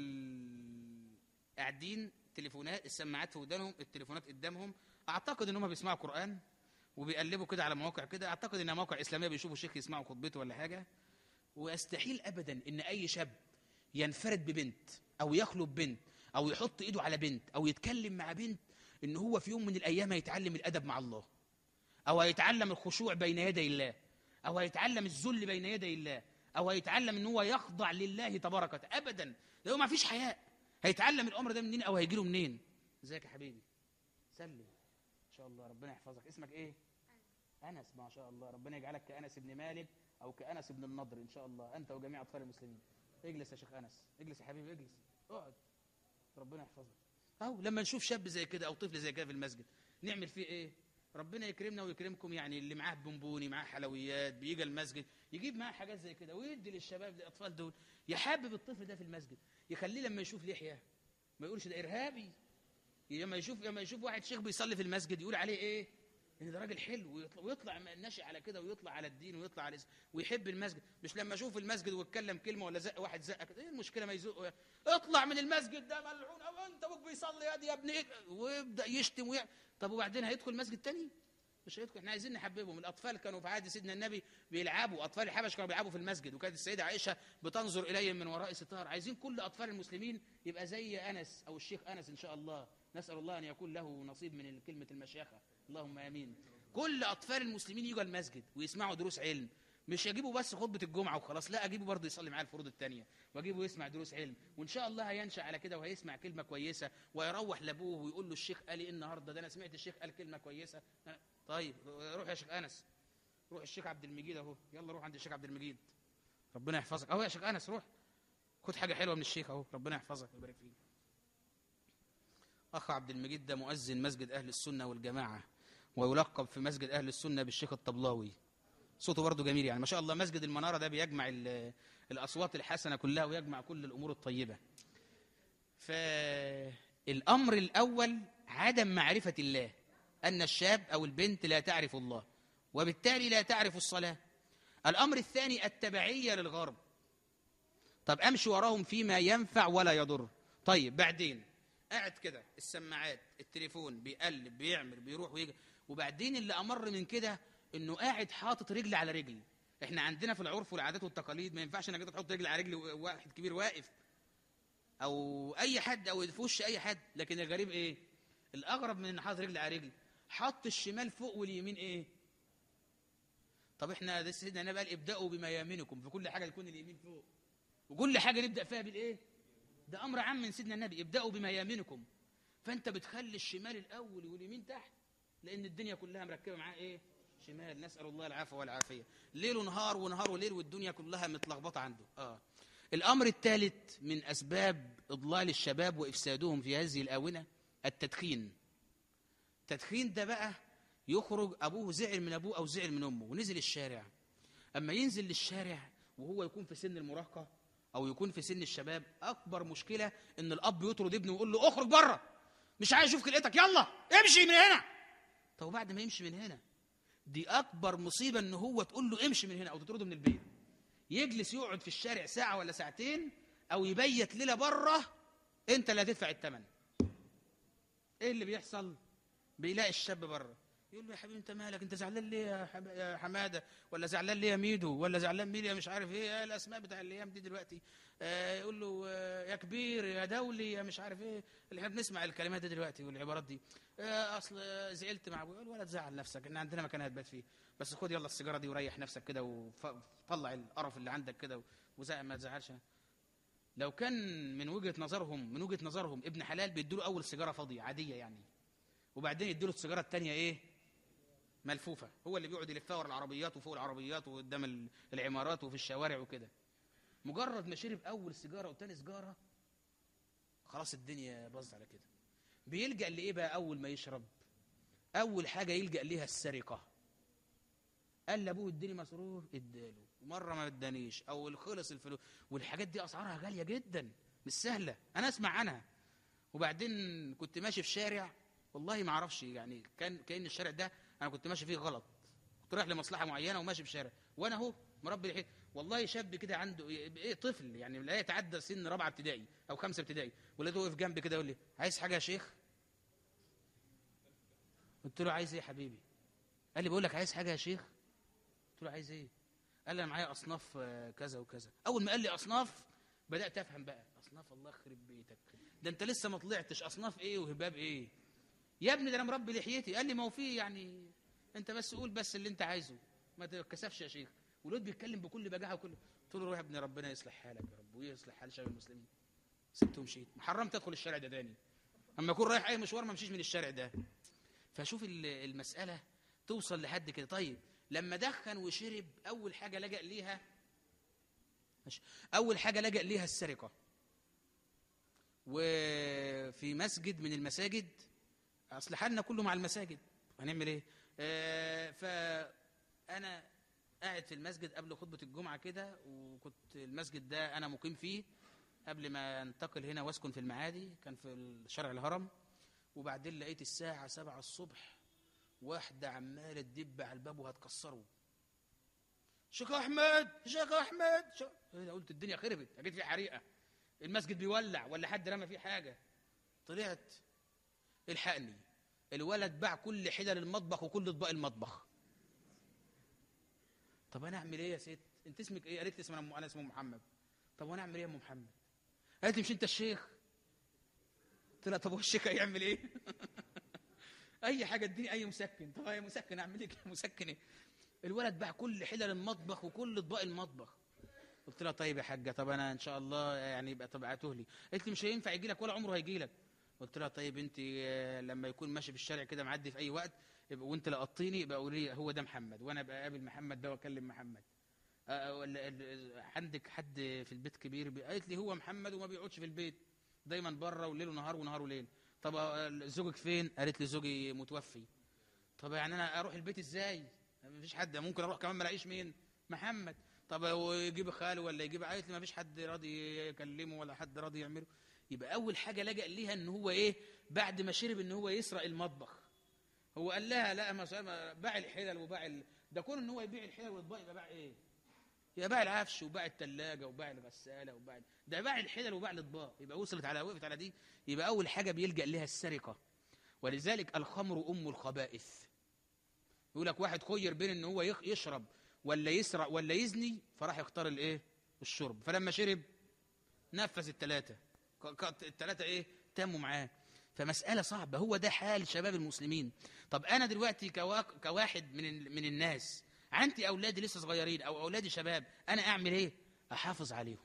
فال قاعدين تليفونات السماعات في ودانهم التليفونات قدامهم اعتقد ان هم بيسمعوا قران وبيقلبوا كده على مواقع كده اعتقد انها مواقع اسلاميه بيشوفوا شيخ يسمعوا خطبته ولا حاجه ويستحيل ابدا ان اي شاب ينفرد ببنت او يخلو ببنت او يحط ايده على بنت او يتكلم مع بنت ان هو في يوم من الايام هيتعلم الادب مع الله او هيتعلم الخشوع بين يدي الله او هيتعلم الذل بين يدي الله او هيتعلم ان هو يخضع لله تبارك وتعالى ابدا ده هو ما فيش حياء هيتعلم الامر ده منين او هيجي له منين ازيك يا حبيبي سلم ان شاء الله ربنا يحفظك اسمك ايه انس ما شاء الله ربنا يجعلك كانس بن مالك او كانس بن النضر ان شاء الله انت وجميع اطفال المسلمين اجلس يا شيخ انس اجلس يا حبيبي اجلس اقعد ربنا يحفظك اهو لما نشوف شاب زي كده او طفل زي كده في المسجد نعمل فيه ايه ربنا يكرمنا ويكرمكم يعني اللي معاه بونبوني معاه حلويات بيجي المسجد يجيب معاه حاجات زي كده ويدي للشباب الاطفال دول يحبب الطفل ده في المسجد يخليه لما يشوف لحيه ما يقولش ده ارهابي لما يشوف لما يشوف واحد شيخ بيصلي في المسجد يقول عليه ايه ان ده راجل حلو ويطلع, ويطلع ناشئ على كده ويطلع على الدين ويطلع على الإس- ويحب المسجد مش لما اشوف المسجد واتكلم كلمه ولا زق واحد زقه كده ايه المشكله ما يزق اطلع من المسجد ده ملعون او انت ابوك بيصلي يا دي يا ابني إيه؟ ويبدا يشتم ويع... طب وبعدين هيدخل مسجد تاني مش هيدخل احنا عايزين نحببهم الاطفال كانوا في عهد سيدنا النبي بيلعبوا اطفال الحبش كانوا بيلعبوا في المسجد وكانت السيده عائشه بتنظر اليهم من وراء ستار عايزين كل اطفال المسلمين يبقى زي انس او الشيخ انس ان شاء الله نسال الله ان يكون له نصيب من كلمه المشيخه اللهم امين كل اطفال المسلمين يجوا المسجد ويسمعوا دروس علم مش يجيبوا بس خطبه الجمعه وخلاص لا اجيبه برضه يصلي معايا الفروض الثانيه واجيبه يسمع دروس علم وان شاء الله هينشا على كده وهيسمع كلمه كويسه ويروح لابوه ويقول له الشيخ قال ايه النهارده ده انا سمعت الشيخ قال كلمه كويسه طيب روح يا شيخ انس روح الشيخ عبد المجيد اهو يلا روح عند الشيخ عبد المجيد ربنا يحفظك اهو يا شيخ انس روح خد حاجه حلوه من الشيخ اهو ربنا يحفظك ويبارك فيك اخ عبد المجيد ده مؤذن مسجد اهل السنه والجماعه ويلقب في مسجد اهل السنه بالشيخ الطبلاوي صوته برضه جميل يعني ما شاء الله مسجد المناره ده بيجمع ال- الاصوات الحسنه كلها ويجمع كل الامور الطيبه فالامر الاول عدم معرفه الله ان الشاب او البنت لا تعرف الله وبالتالي لا تعرف الصلاه الامر الثاني التبعيه للغرب طب امشي وراهم فيما ينفع ولا يضر طيب بعدين قاعد كده السماعات التليفون بيقلب بيعمل بيروح ويجي وبعدين اللي امر من كده انه قاعد حاطط رجل على رجل احنا عندنا في العرف والعادات والتقاليد ما ينفعش انك أنت تحط رجل على رجل واحد كبير واقف او اي حد او في وش اي حد لكن الغريب ايه الاغرب من ان حاطط رجل على رجل حط الشمال فوق واليمين ايه طب احنا ده سيدنا النبي قال ابداوا بما يامنكم في كل حاجه يكون اليمين فوق وكل حاجه نبدا فيها بالايه ده امر عام من سيدنا النبي ابداوا بما يامنكم فانت بتخلي الشمال الاول واليمين تحت لان الدنيا كلها مركبه معاه ايه شمال نسال الله العافيه والعافيه ليل ونهار ونهار وليل والدنيا كلها متلخبطه عنده اه الامر الثالث من اسباب اضلال الشباب وافسادهم في هذه الاونه التدخين التدخين ده بقى يخرج ابوه زعل من ابوه او زعل من امه ونزل الشارع اما ينزل للشارع وهو يكون في سن المراهقه او يكون في سن الشباب اكبر مشكله ان الاب يطرد ابنه ويقول له اخرج بره مش عايز اشوف خلقتك يلا امشي من هنا طب وبعد ما يمشي من هنا دي اكبر مصيبه ان هو تقول له امشي من هنا او تطرده من البيت يجلس يقعد في الشارع ساعه ولا ساعتين او يبيت ليله بره انت اللي هتدفع الثمن ايه اللي بيحصل بيلاقي الشاب بره يقول له يا حبيبي انت مالك انت زعلان ليه يا, حب... يا حماده ولا زعلان ليه يا ميدو ولا زعلان مين يا مش عارف ايه إيه الاسماء بتاع الايام دي دلوقتي آه يقول له آه يا كبير يا دولي يا مش عارف ايه اللي احنا بنسمع الكلمات دي دلوقتي والعبارات دي آه اصل آه، زعلت مع ابويا ولا تزعل نفسك ان عندنا مكان هتبات فيه بس خد يلا السيجاره دي وريح نفسك كده وطلع القرف اللي عندك كده وزعل ما تزعلش لو كان من وجهه نظرهم من وجهه نظرهم ابن حلال بيدوا اول سيجاره فاضيه عاديه يعني وبعدين يدوا له السيجاره الثانيه ايه ملفوفه هو اللي بيقعد يلفها ورا العربيات وفوق العربيات وقدام ال- العمارات وفي الشوارع وكده مجرد ما شرب اول سيجاره وتاني سيجاره خلاص الدنيا باظت على كده بيلجا لايه بقى اول ما يشرب اول حاجه يلجا ليها السرقه قال لابوه اديني مصروف اداله ومره ما ادانيش او خلص الفلوس والحاجات دي اسعارها غاليه جدا مش سهله انا اسمع عنها وبعدين كنت ماشي في شارع والله ما اعرفش يعني كان كان الشارع ده انا كنت ماشي فيه غلط كنت رايح لمصلحه معينه وماشي في شارع وانا اهو مربي لحيت والله شاب كده عنده ايه طفل يعني لا يتعدى سن رابعه ابتدائي او خمسه ابتدائي ولقيته واقف جنبي كده يقول لي عايز حاجه يا شيخ قلت له عايز ايه يا حبيبي قال لي بقول لك عايز حاجه يا شيخ قلت له عايز ايه قال لي انا معايا اصناف آه، كذا وكذا اول ما قال لي اصناف بدات افهم بقى اصناف الله يخرب بيتك ده انت لسه ما طلعتش اصناف ايه وهباب ايه يا ابني ده انا مربي لحيتي قال لي ما هو في يعني انت بس قول بس اللي انت عايزه ما تتكسفش يا شيخ والواد بيتكلم بكل بجاحه وكل قلت له روح يا ابني ربنا يصلح حالك يا رب ويصلح حال شباب المسلمين سبته ومشيت حرمت ادخل الشارع ده تاني اما اكون رايح اي مشوار ما امشيش من الشارع ده فشوف ال- المساله توصل لحد كده طيب لما دخن وشرب اول حاجه لجأ ليها ماشي. اول حاجه لجأ ليها السرقه وفي مسجد من المساجد اصل حالنا كله مع المساجد هنعمل ايه آه فانا قاعد في المسجد قبل خطبه الجمعه كده وكنت المسجد ده انا مقيم فيه قبل ما انتقل هنا واسكن في المعادي كان في شارع الهرم وبعدين لقيت الساعة سبعة الصبح واحدة عمالة تدب على الباب وهتكسره شيخ أحمد شيخ أحمد شيخ... إيه ده؟ قلت الدنيا خربت أكيد في حريقة المسجد بيولع ولا حد رمى فيه حاجة طلعت الحقني الولد باع كل حلل المطبخ وكل اطباق المطبخ طب انا اعمل ايه يا ست انت اسمك ايه قالت لي اسمي انا انا اسمي محمد طب وانا اعمل ايه يا ام محمد قالت لي مش انت الشيخ قلت لها طب هو الشيخ هيعمل ايه اي حاجه اديني اي مسكن طب اي مسكن اعمل ايه مسكن ايه الولد باع كل حلل المطبخ وكل اطباق المطبخ قلت لها طيب يا حاجه طب انا ان شاء الله يعني يبقى تبعته لي قالت لي مش هينفع يجي لك ولا عمره هيجي لك قلت لها طيب انت آه، لما يكون ماشي في الشارع كده معدي في اي وقت يبقى وانت لقطيني يبقى قولي لي هو ده محمد وانا ابقى اقابل محمد ده واكلم محمد آه، ولا ال- عندك حد في البيت كبير بي- قالت لي هو محمد وما بيقعدش في البيت دايما بره وليل ونهار ونهار وليل طب آه، زوجك فين قالت لي زوجي متوفي طب يعني انا اروح البيت ازاي مفيش حد ممكن اروح كمان ما الاقيش مين محمد طب هو يجيب خاله ولا يجيب قالت لي مفيش حد راضي يكلمه ولا حد راضي يعمله يبقى اول حاجه لجأ ليها ان هو ايه بعد ما شرب ان هو يسرق المطبخ هو قال لها لا ما ما- باع الحلل وباع ال... ده كون ان هو يبيع الحلل والاطباق يبقى باع ايه يبقى باع العفش وباع الثلاجه وباع الغساله وباع ده باع الحلل وباع الاطباق يبقى وصلت على وقفت على دي يبقى اول حاجه بيلجأ لها السرقه ولذلك الخمر ام الخبائث يقول لك واحد خير بين ان هو يخ- يشرب ولا يسرق ولا يزني فراح يختار الايه الشرب فلما شرب نفذ الثلاثه الثلاثه ايه تموا معاه فمسألة صعبة هو ده حال شباب المسلمين طب أنا دلوقتي كوا... كواحد من ال... من الناس عندي أولادي لسه صغيرين أو أولادي شباب أنا أعمل إيه أحافظ عليهم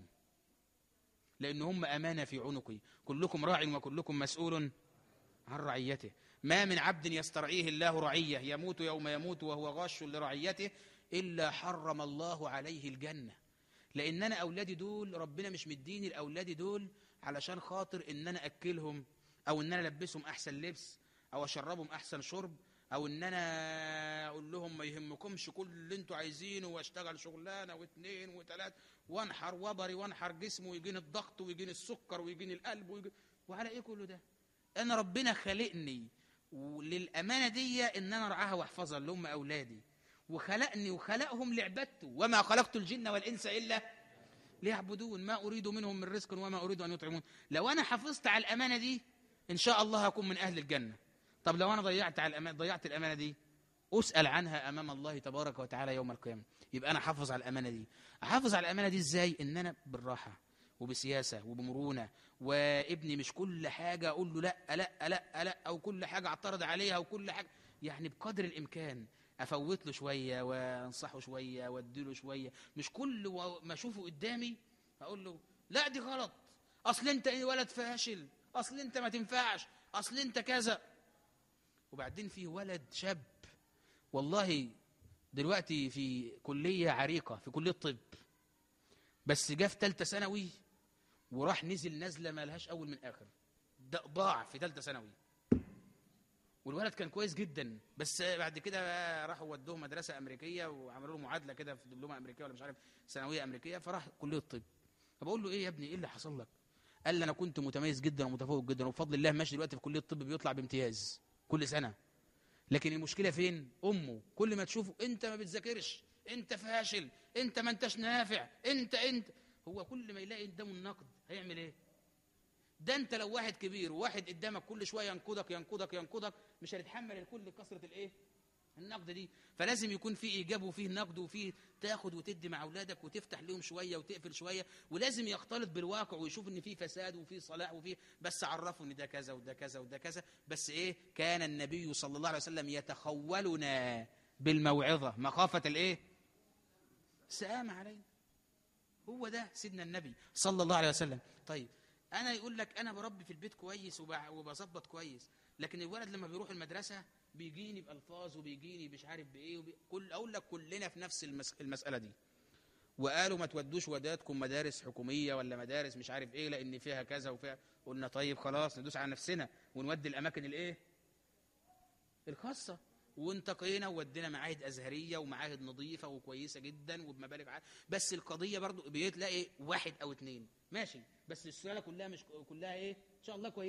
لأن هم أمانة في عنقي كلكم راع وكلكم مسؤول عن رعيته ما من عبد يسترعيه الله رعية يموت يوم يموت وهو غاش لرعيته إلا حرم الله عليه الجنة لأن أنا أولادي دول ربنا مش مديني الأولادي دول علشان خاطر إن أنا أكلهم أو إن أنا ألبسهم أحسن لبس أو أشربهم أحسن شرب أو إن أنا أقول لهم ما يهمكمش كل اللي أنتوا عايزينه وأشتغل شغلانة واثنين وثلاث وأنحر وبري وأنحر جسمي ويجيني الضغط ويجيني السكر ويجيني القلب ويجيني وعلى إيه كله ده؟ أنا ربنا خلقني وللأمانة دي إن أنا أرعاها وأحفظها اللي هم أولادي وخلقني وخلقهم لعبادته وما خلقت الجن والإنس إلا ليعبدون ما أريد منهم من رزق وما أريد أن يطعمون لو أنا حافظت على الأمانة دي إن شاء الله هكون من أهل الجنة طب لو أنا ضيعت على الأمانة ضيعت الأمانة دي أسأل عنها أمام الله تبارك وتعالى يوم القيامة يبقى أنا حافظ على الأمانة دي أحافظ على الأمانة دي إزاي إن أنا بالراحة وبسياسة وبمرونة وابني مش كل حاجة أقول له لا لا لا لا أو كل حاجة أعترض عليها وكل حاجة يعني بقدر الإمكان افوت له شويه وانصحه شويه واديله شويه مش كل و- ما اشوفه قدامي اقول له لا دي غلط اصل انت ايه ولد فاشل اصل انت ما تنفعش اصل انت كذا وبعدين في ولد شاب والله دلوقتي في كليه عريقه في كليه طب بس جه في ثالثه ثانوي وراح نزل نزله ما لهاش اول من اخر ده ضاع في ثالثه ثانوي والولد كان كويس جدا بس بعد كده بقى راحوا ودوه مدرسه امريكيه وعملوا له معادله كده في دبلومه امريكيه ولا مش عارف ثانويه امريكيه فراح كليه الطب فبقول له ايه يا ابني ايه اللي حصل لك قال لي انا كنت متميز جدا ومتفوق جدا وبفضل الله ماشي دلوقتي في كليه الطب بيطلع بامتياز كل سنه لكن المشكله فين امه كل ما تشوفه انت ما بتذاكرش انت فاشل انت ما انتش نافع انت انت هو كل ما يلاقي قدامه النقد هيعمل ايه ده انت لو واحد كبير وواحد قدامك كل شويه ينقدك ينقدك ينقدك مش هتتحمل الكل كثره الايه النقد دي فلازم يكون في ايجاب وفيه نقد وفيه تاخد وتدي مع اولادك وتفتح لهم شويه وتقفل شويه ولازم يختلط بالواقع ويشوف ان في فساد وفي صلاح وفي بس عرفوا ان ده كذا وده كذا وده كذا بس ايه كان النبي صلى الله عليه وسلم يتخولنا بالموعظه مخافه الايه سآم علينا هو ده سيدنا النبي صلى الله عليه وسلم طيب انا يقول لك انا بربي في البيت كويس وب- وبظبط كويس لكن الولد لما بيروح المدرسه بيجيني بالفاظ وبيجيني مش عارف بايه وبي... كل اقول لك كلنا في نفس المس... المساله دي وقالوا ما تودوش وداتكم مدارس حكوميه ولا مدارس مش عارف ايه لان فيها كذا وفيها قلنا طيب خلاص ندوس على نفسنا ونودي الاماكن الايه الخاصه وانتقينا وودينا معاهد ازهريه ومعاهد نظيفه وكويسه جدا وبمبالغ عاليه بس القضيه برضو بتلاقي واحد او اتنين ماشي بس السلاله كلها مش كلها ايه ان شاء الله كويسه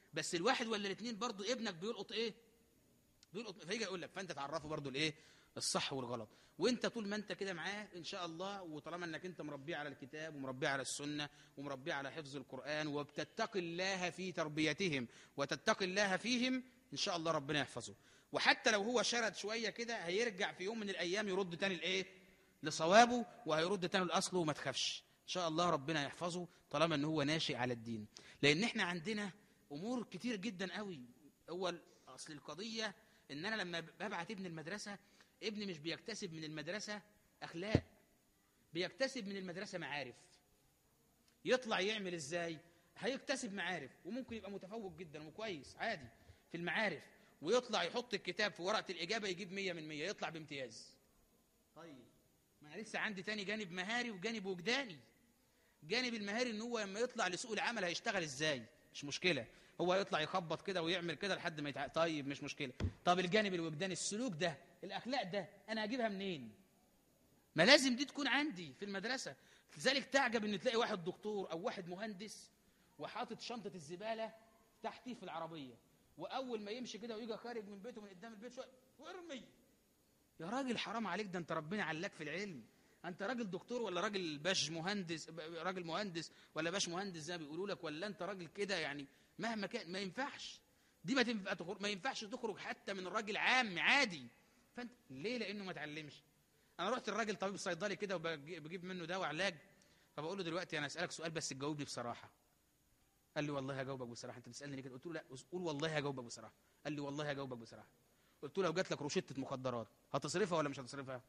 بس الواحد ولا الاثنين برضو ابنك بيلقط ايه بيلقط فيجي يقول لك فانت تعرفه برضو الايه الصح والغلط وانت طول ما انت كده معاه ان شاء الله وطالما انك انت مربيه على الكتاب ومربيه على السنه ومربيه على حفظ القران وبتتقي الله في تربيتهم وتتقي الله فيهم ان شاء الله ربنا يحفظه وحتى لو هو شرد شويه كده هيرجع في يوم من الايام يرد تاني الايه لصوابه وهيرد تاني لاصله وما تخافش ان شاء الله ربنا يحفظه طالما ان هو ناشئ على الدين لان احنا عندنا امور كتير جدا قوي هو اصل القضيه ان انا لما ببعت ابني المدرسه ابني مش بيكتسب من المدرسه اخلاق بيكتسب من المدرسه معارف يطلع يعمل ازاي هيكتسب معارف وممكن يبقى متفوق جدا وكويس عادي في المعارف ويطلع يحط الكتاب في ورقه الاجابه يجيب 100 من 100 يطلع بامتياز طيب ما انا لسه عندي تاني جانب مهاري وجانب وجداني جانب المهاري ان هو لما يطلع لسوق العمل هيشتغل ازاي مش مشكله هو يطلع يخبط كده ويعمل كده لحد ما يتع... طيب مش مشكله طب الجانب الوجداني السلوك ده الاخلاق ده انا هجيبها منين ما لازم دي تكون عندي في المدرسه لذلك تعجب ان تلاقي واحد دكتور او واحد مهندس وحاطط شنطه الزباله تحتيه في العربيه واول ما يمشي كده ويجي خارج من بيته من قدام البيت شويه وارمي يا راجل حرام عليك ده انت ربنا علاك في العلم انت راجل دكتور ولا راجل باش مهندس راجل مهندس ولا باش مهندس زي ما بيقولوا لك ولا انت راجل كده يعني مهما كان ما ينفعش دي ما تنفع تخرج ما ينفعش تخرج حتى من راجل عام عادي فانت ليه لانه ما اتعلمش انا رحت الراجل طبيب صيدلي كده وبجيب منه دواء علاج فبقول له دلوقتي انا اسالك سؤال بس تجاوبني بصراحه قال لي والله هجاوبك بصراحه انت بتسالني ليه كده قلت له لا قول والله هجاوبك بصراحه قال لي والله هجاوبك بصراحه قلت له لو جات لك روشته مخدرات هتصرفها ولا مش هتصرفها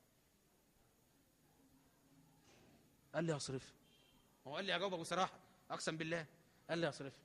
قال لي هصرفها هو قال لي هجاوبك بصراحه اقسم بالله قال لي هصرفها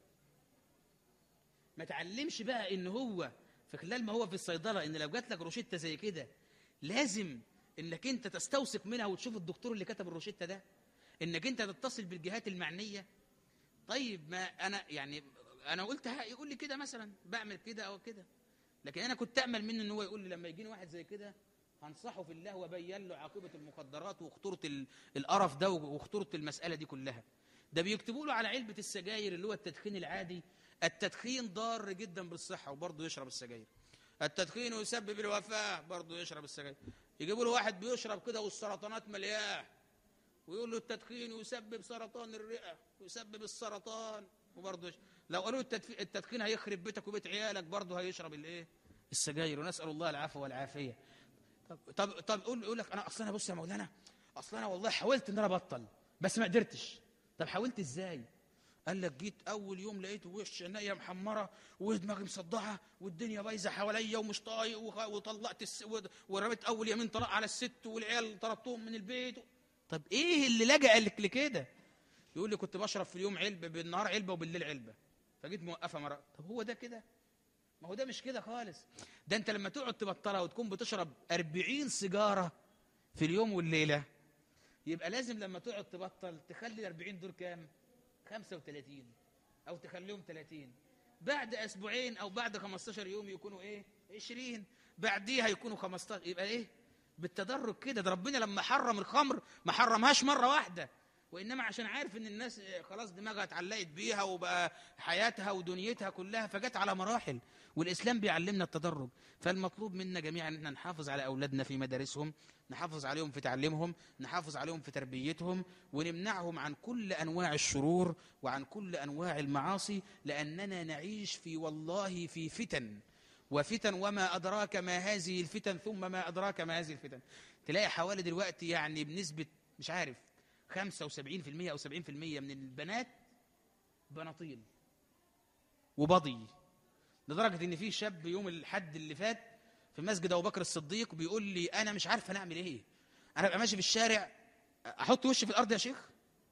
ما تعلمش بقى ان هو في خلال ما هو في الصيدله ان لو جات لك روشته زي كده لازم انك انت تستوثق منها وتشوف الدكتور اللي كتب الروشته ده انك انت تتصل بالجهات المعنيه طيب ما انا يعني انا قلت ها يقول لي كده مثلا بعمل كده او كده لكن انا كنت امل منه ان هو يقول لي لما يجيني واحد زي كده هنصحه في الله وابين له عاقبه المخدرات وخطوره ال- القرف ده وخطوره المساله دي كلها ده بيكتبوا له على علبه السجاير اللي هو التدخين العادي التدخين ضار جدا بالصحه وبرضه يشرب السجاير التدخين يسبب الوفاه برضه يشرب السجاير يجيبوا له واحد بيشرب كده والسرطانات ملياه ويقول له التدخين يسبب سرطان الرئه ويسبب السرطان وبرضه يش... لو قالوا له التدف- التدخين هيخرب بيتك وبيت عيالك برضه هيشرب الايه السجاير ونسال الله العفو والعافيه طب طب طب قول يقول لك انا اصل انا بص يا مولانا اصل انا والله حاولت ان انا ابطل بس ما قدرتش طب حاولت ازاي قال لك جيت اول يوم لقيت وش عينيا محمره ودماغي مصدعه والدنيا بايظه حواليا ومش طايق وخ- وطلقت الس... و- ورميت اول يمين طلاق على الست والعيال طردتهم من البيت طب ايه اللي لجأ لك لكده يقول لي كنت بشرب في اليوم علبه بالنهار علبه وبالليل علبه فجيت موقفه مره طب هو ده كده ما هو ده مش كده خالص ده انت لما تقعد تبطلها وتكون بتشرب 40 سيجاره في اليوم والليله يبقى لازم لما تقعد تبطل تخلي ال 40 دول كام 35 او تخليهم 30 بعد اسبوعين او بعد 15 يوم يكونوا ايه 20 بعديها يكونوا 15 يبقى ايه بالتدرج كده ده ربنا لما حرم الخمر ما حرمهاش مره واحده وانما عشان عارف ان الناس خلاص دماغها اتعلقت بيها وبقى حياتها ودنيتها كلها فجت على مراحل والاسلام بيعلمنا التدرج فالمطلوب منا جميعا ان احنا نحافظ على اولادنا في مدارسهم نحافظ عليهم في تعليمهم نحافظ عليهم في تربيتهم ونمنعهم عن كل انواع الشرور وعن كل انواع المعاصي لاننا نعيش في والله في فتن وفتن وما أدراك ما هذه الفتن ثم ما أدراك ما هذه الفتن تلاقي حوالي دلوقتي يعني بنسبة مش عارف 75% أو 70% من البنات بناطيل وبضي لدرجة إن في شاب يوم الحد اللي فات في مسجد أبو بكر الصديق بيقول لي أنا مش عارف أنا أعمل إيه أنا أبقى ماشي في الشارع أحط وشي في الأرض يا شيخ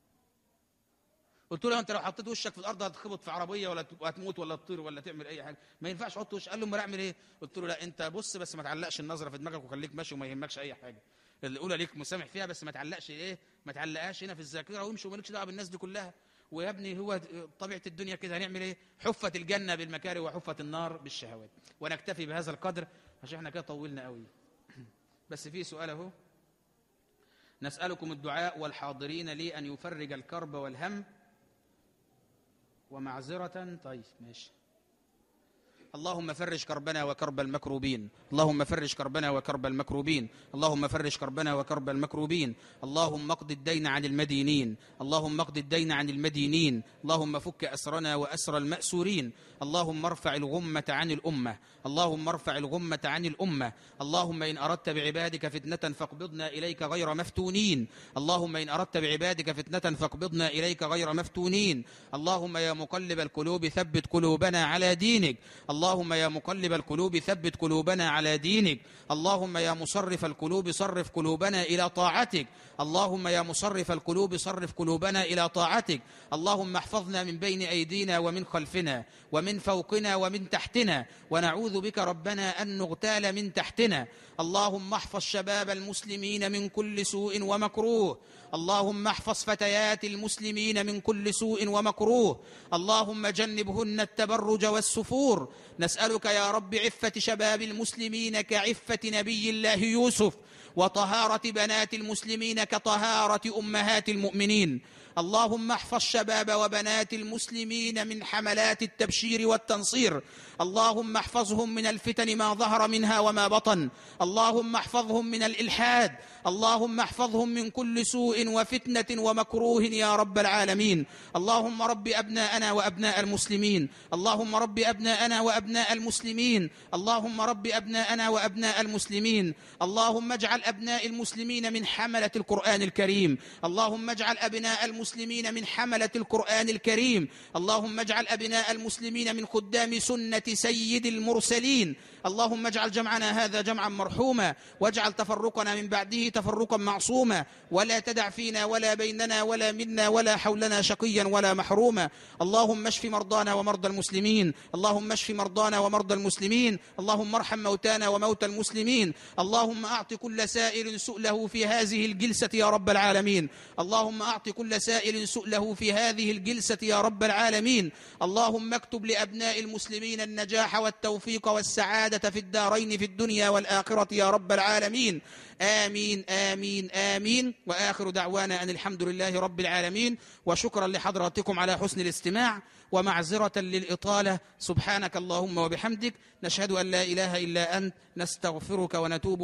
قلت له انت لو حطيت وشك في الارض هتخبط في عربيه ولا ت- هتموت ولا تطير ولا تعمل اي حاجه ما ينفعش احط وش قال له امال اعمل ايه قلت له لا انت بص بس ما تعلقش النظره في دماغك وخليك ماشي وما يهمكش اي حاجه الاولى ليك مسامح فيها بس ما تعلقش ايه ما تعلقهاش هنا في الذاكره وامشي ومالكش دعوه بالناس دي كلها ويا ابني هو طبيعه الدنيا كده هنعمل ايه حفت الجنه بالمكاره وحفت النار بالشهوات ونكتفي بهذا القدر عشان احنا كده طولنا قوي بس في سؤال اهو نسالكم الدعاء والحاضرين لي ان يفرج الكرب والهم ومعذرة طيب ماشي اللهم فرج كربنا وكرب المكروبين اللهم فرج كربنا وكرب المكروبين اللهم فرج كربنا وكرب المكروبين اللهم اقض الدين عن المدينين اللهم اقض الدين عن المدينين اللهم فك أسرنا وأسر المأسورين اللهم ارفع الغمة عن الأمة اللهم ارفع الغمة عن الأمة اللهم إن أردت بعبادك فتنة فاقبضنا إليك غير مفتونين اللهم إن أردت بعبادك فتنة فاقبضنا إليك غير مفتونين اللهم يا مقلب القلوب ثبت قلوبنا على دينك اللهم يا مقلب القلوب ثبت قلوبنا على دينك اللهم يا مصرف القلوب صرف قلوبنا إلى طاعتك اللهم يا مصرف القلوب صرف قلوبنا إلى طاعتك اللهم احفظنا من بين أيدينا ومن خلفنا ومن فوقنا ومن تحتنا ونعوذ بك ربنا أن نغتال من تحتنا اللهم احفظ شباب المسلمين من كل سوء ومكروه اللهم احفظ فتيات المسلمين من كل سوء ومكروه اللهم جنبهن التبرج والسفور نسألك يا رب عفة شباب المسلمين كعفة نبي الله يوسف وطهارة بنات المسلمين كطهارة أمهات المؤمنين اللهم احفظ شباب وبنات المسلمين من حملات التبشير والتنصير اللهم احفظهم من الفتن ما ظهر منها وما بطن اللهم احفظهم من الإلحاد اللهم احفظهم من كل سوء وفتنة ومكروه يا رب العالمين اللهم رب أبناءنا وأبناء المسلمين اللهم رب أبناءنا وأبناء المسلمين اللهم رب أبناءنا وأبناء المسلمين اللهم اجعل أبناء المسلمين من حملة القرآن الكريم اللهم اجعل أبناء المسلمين من حملة القرآن الكريم اللهم اجعل أبناء المسلمين من خدام سنة سيد المرسلين اللهم اجعل جمعنا هذا جمعا مرحوما واجعل تفرقنا من بعده تفرقا معصوما ولا تدع فينا ولا بيننا ولا منا ولا حولنا شقيا ولا محروما اللهم اشف مرضانا ومرضى المسلمين اللهم اشف مرضانا ومرضى المسلمين اللهم ارحم موتانا وموتى المسلمين اللهم اعط كل سائل سؤله في هذه الجلسة يا رب العالمين اللهم اعط كل سائل سؤله في هذه الجلسة يا رب العالمين اللهم اكتب لأبناء المسلمين النجاح والتوفيق والسعادة في الدارين في الدنيا والآخرة يا رب العالمين آمين آمين آمين وآخر دعوانا أن الحمد لله رب العالمين وشكرا لحضراتكم على حسن الاستماع ومعذرة للإطالة سبحانك اللهم وبحمدك نشهد أن لا إله إلا أنت نستغفرك ونتوب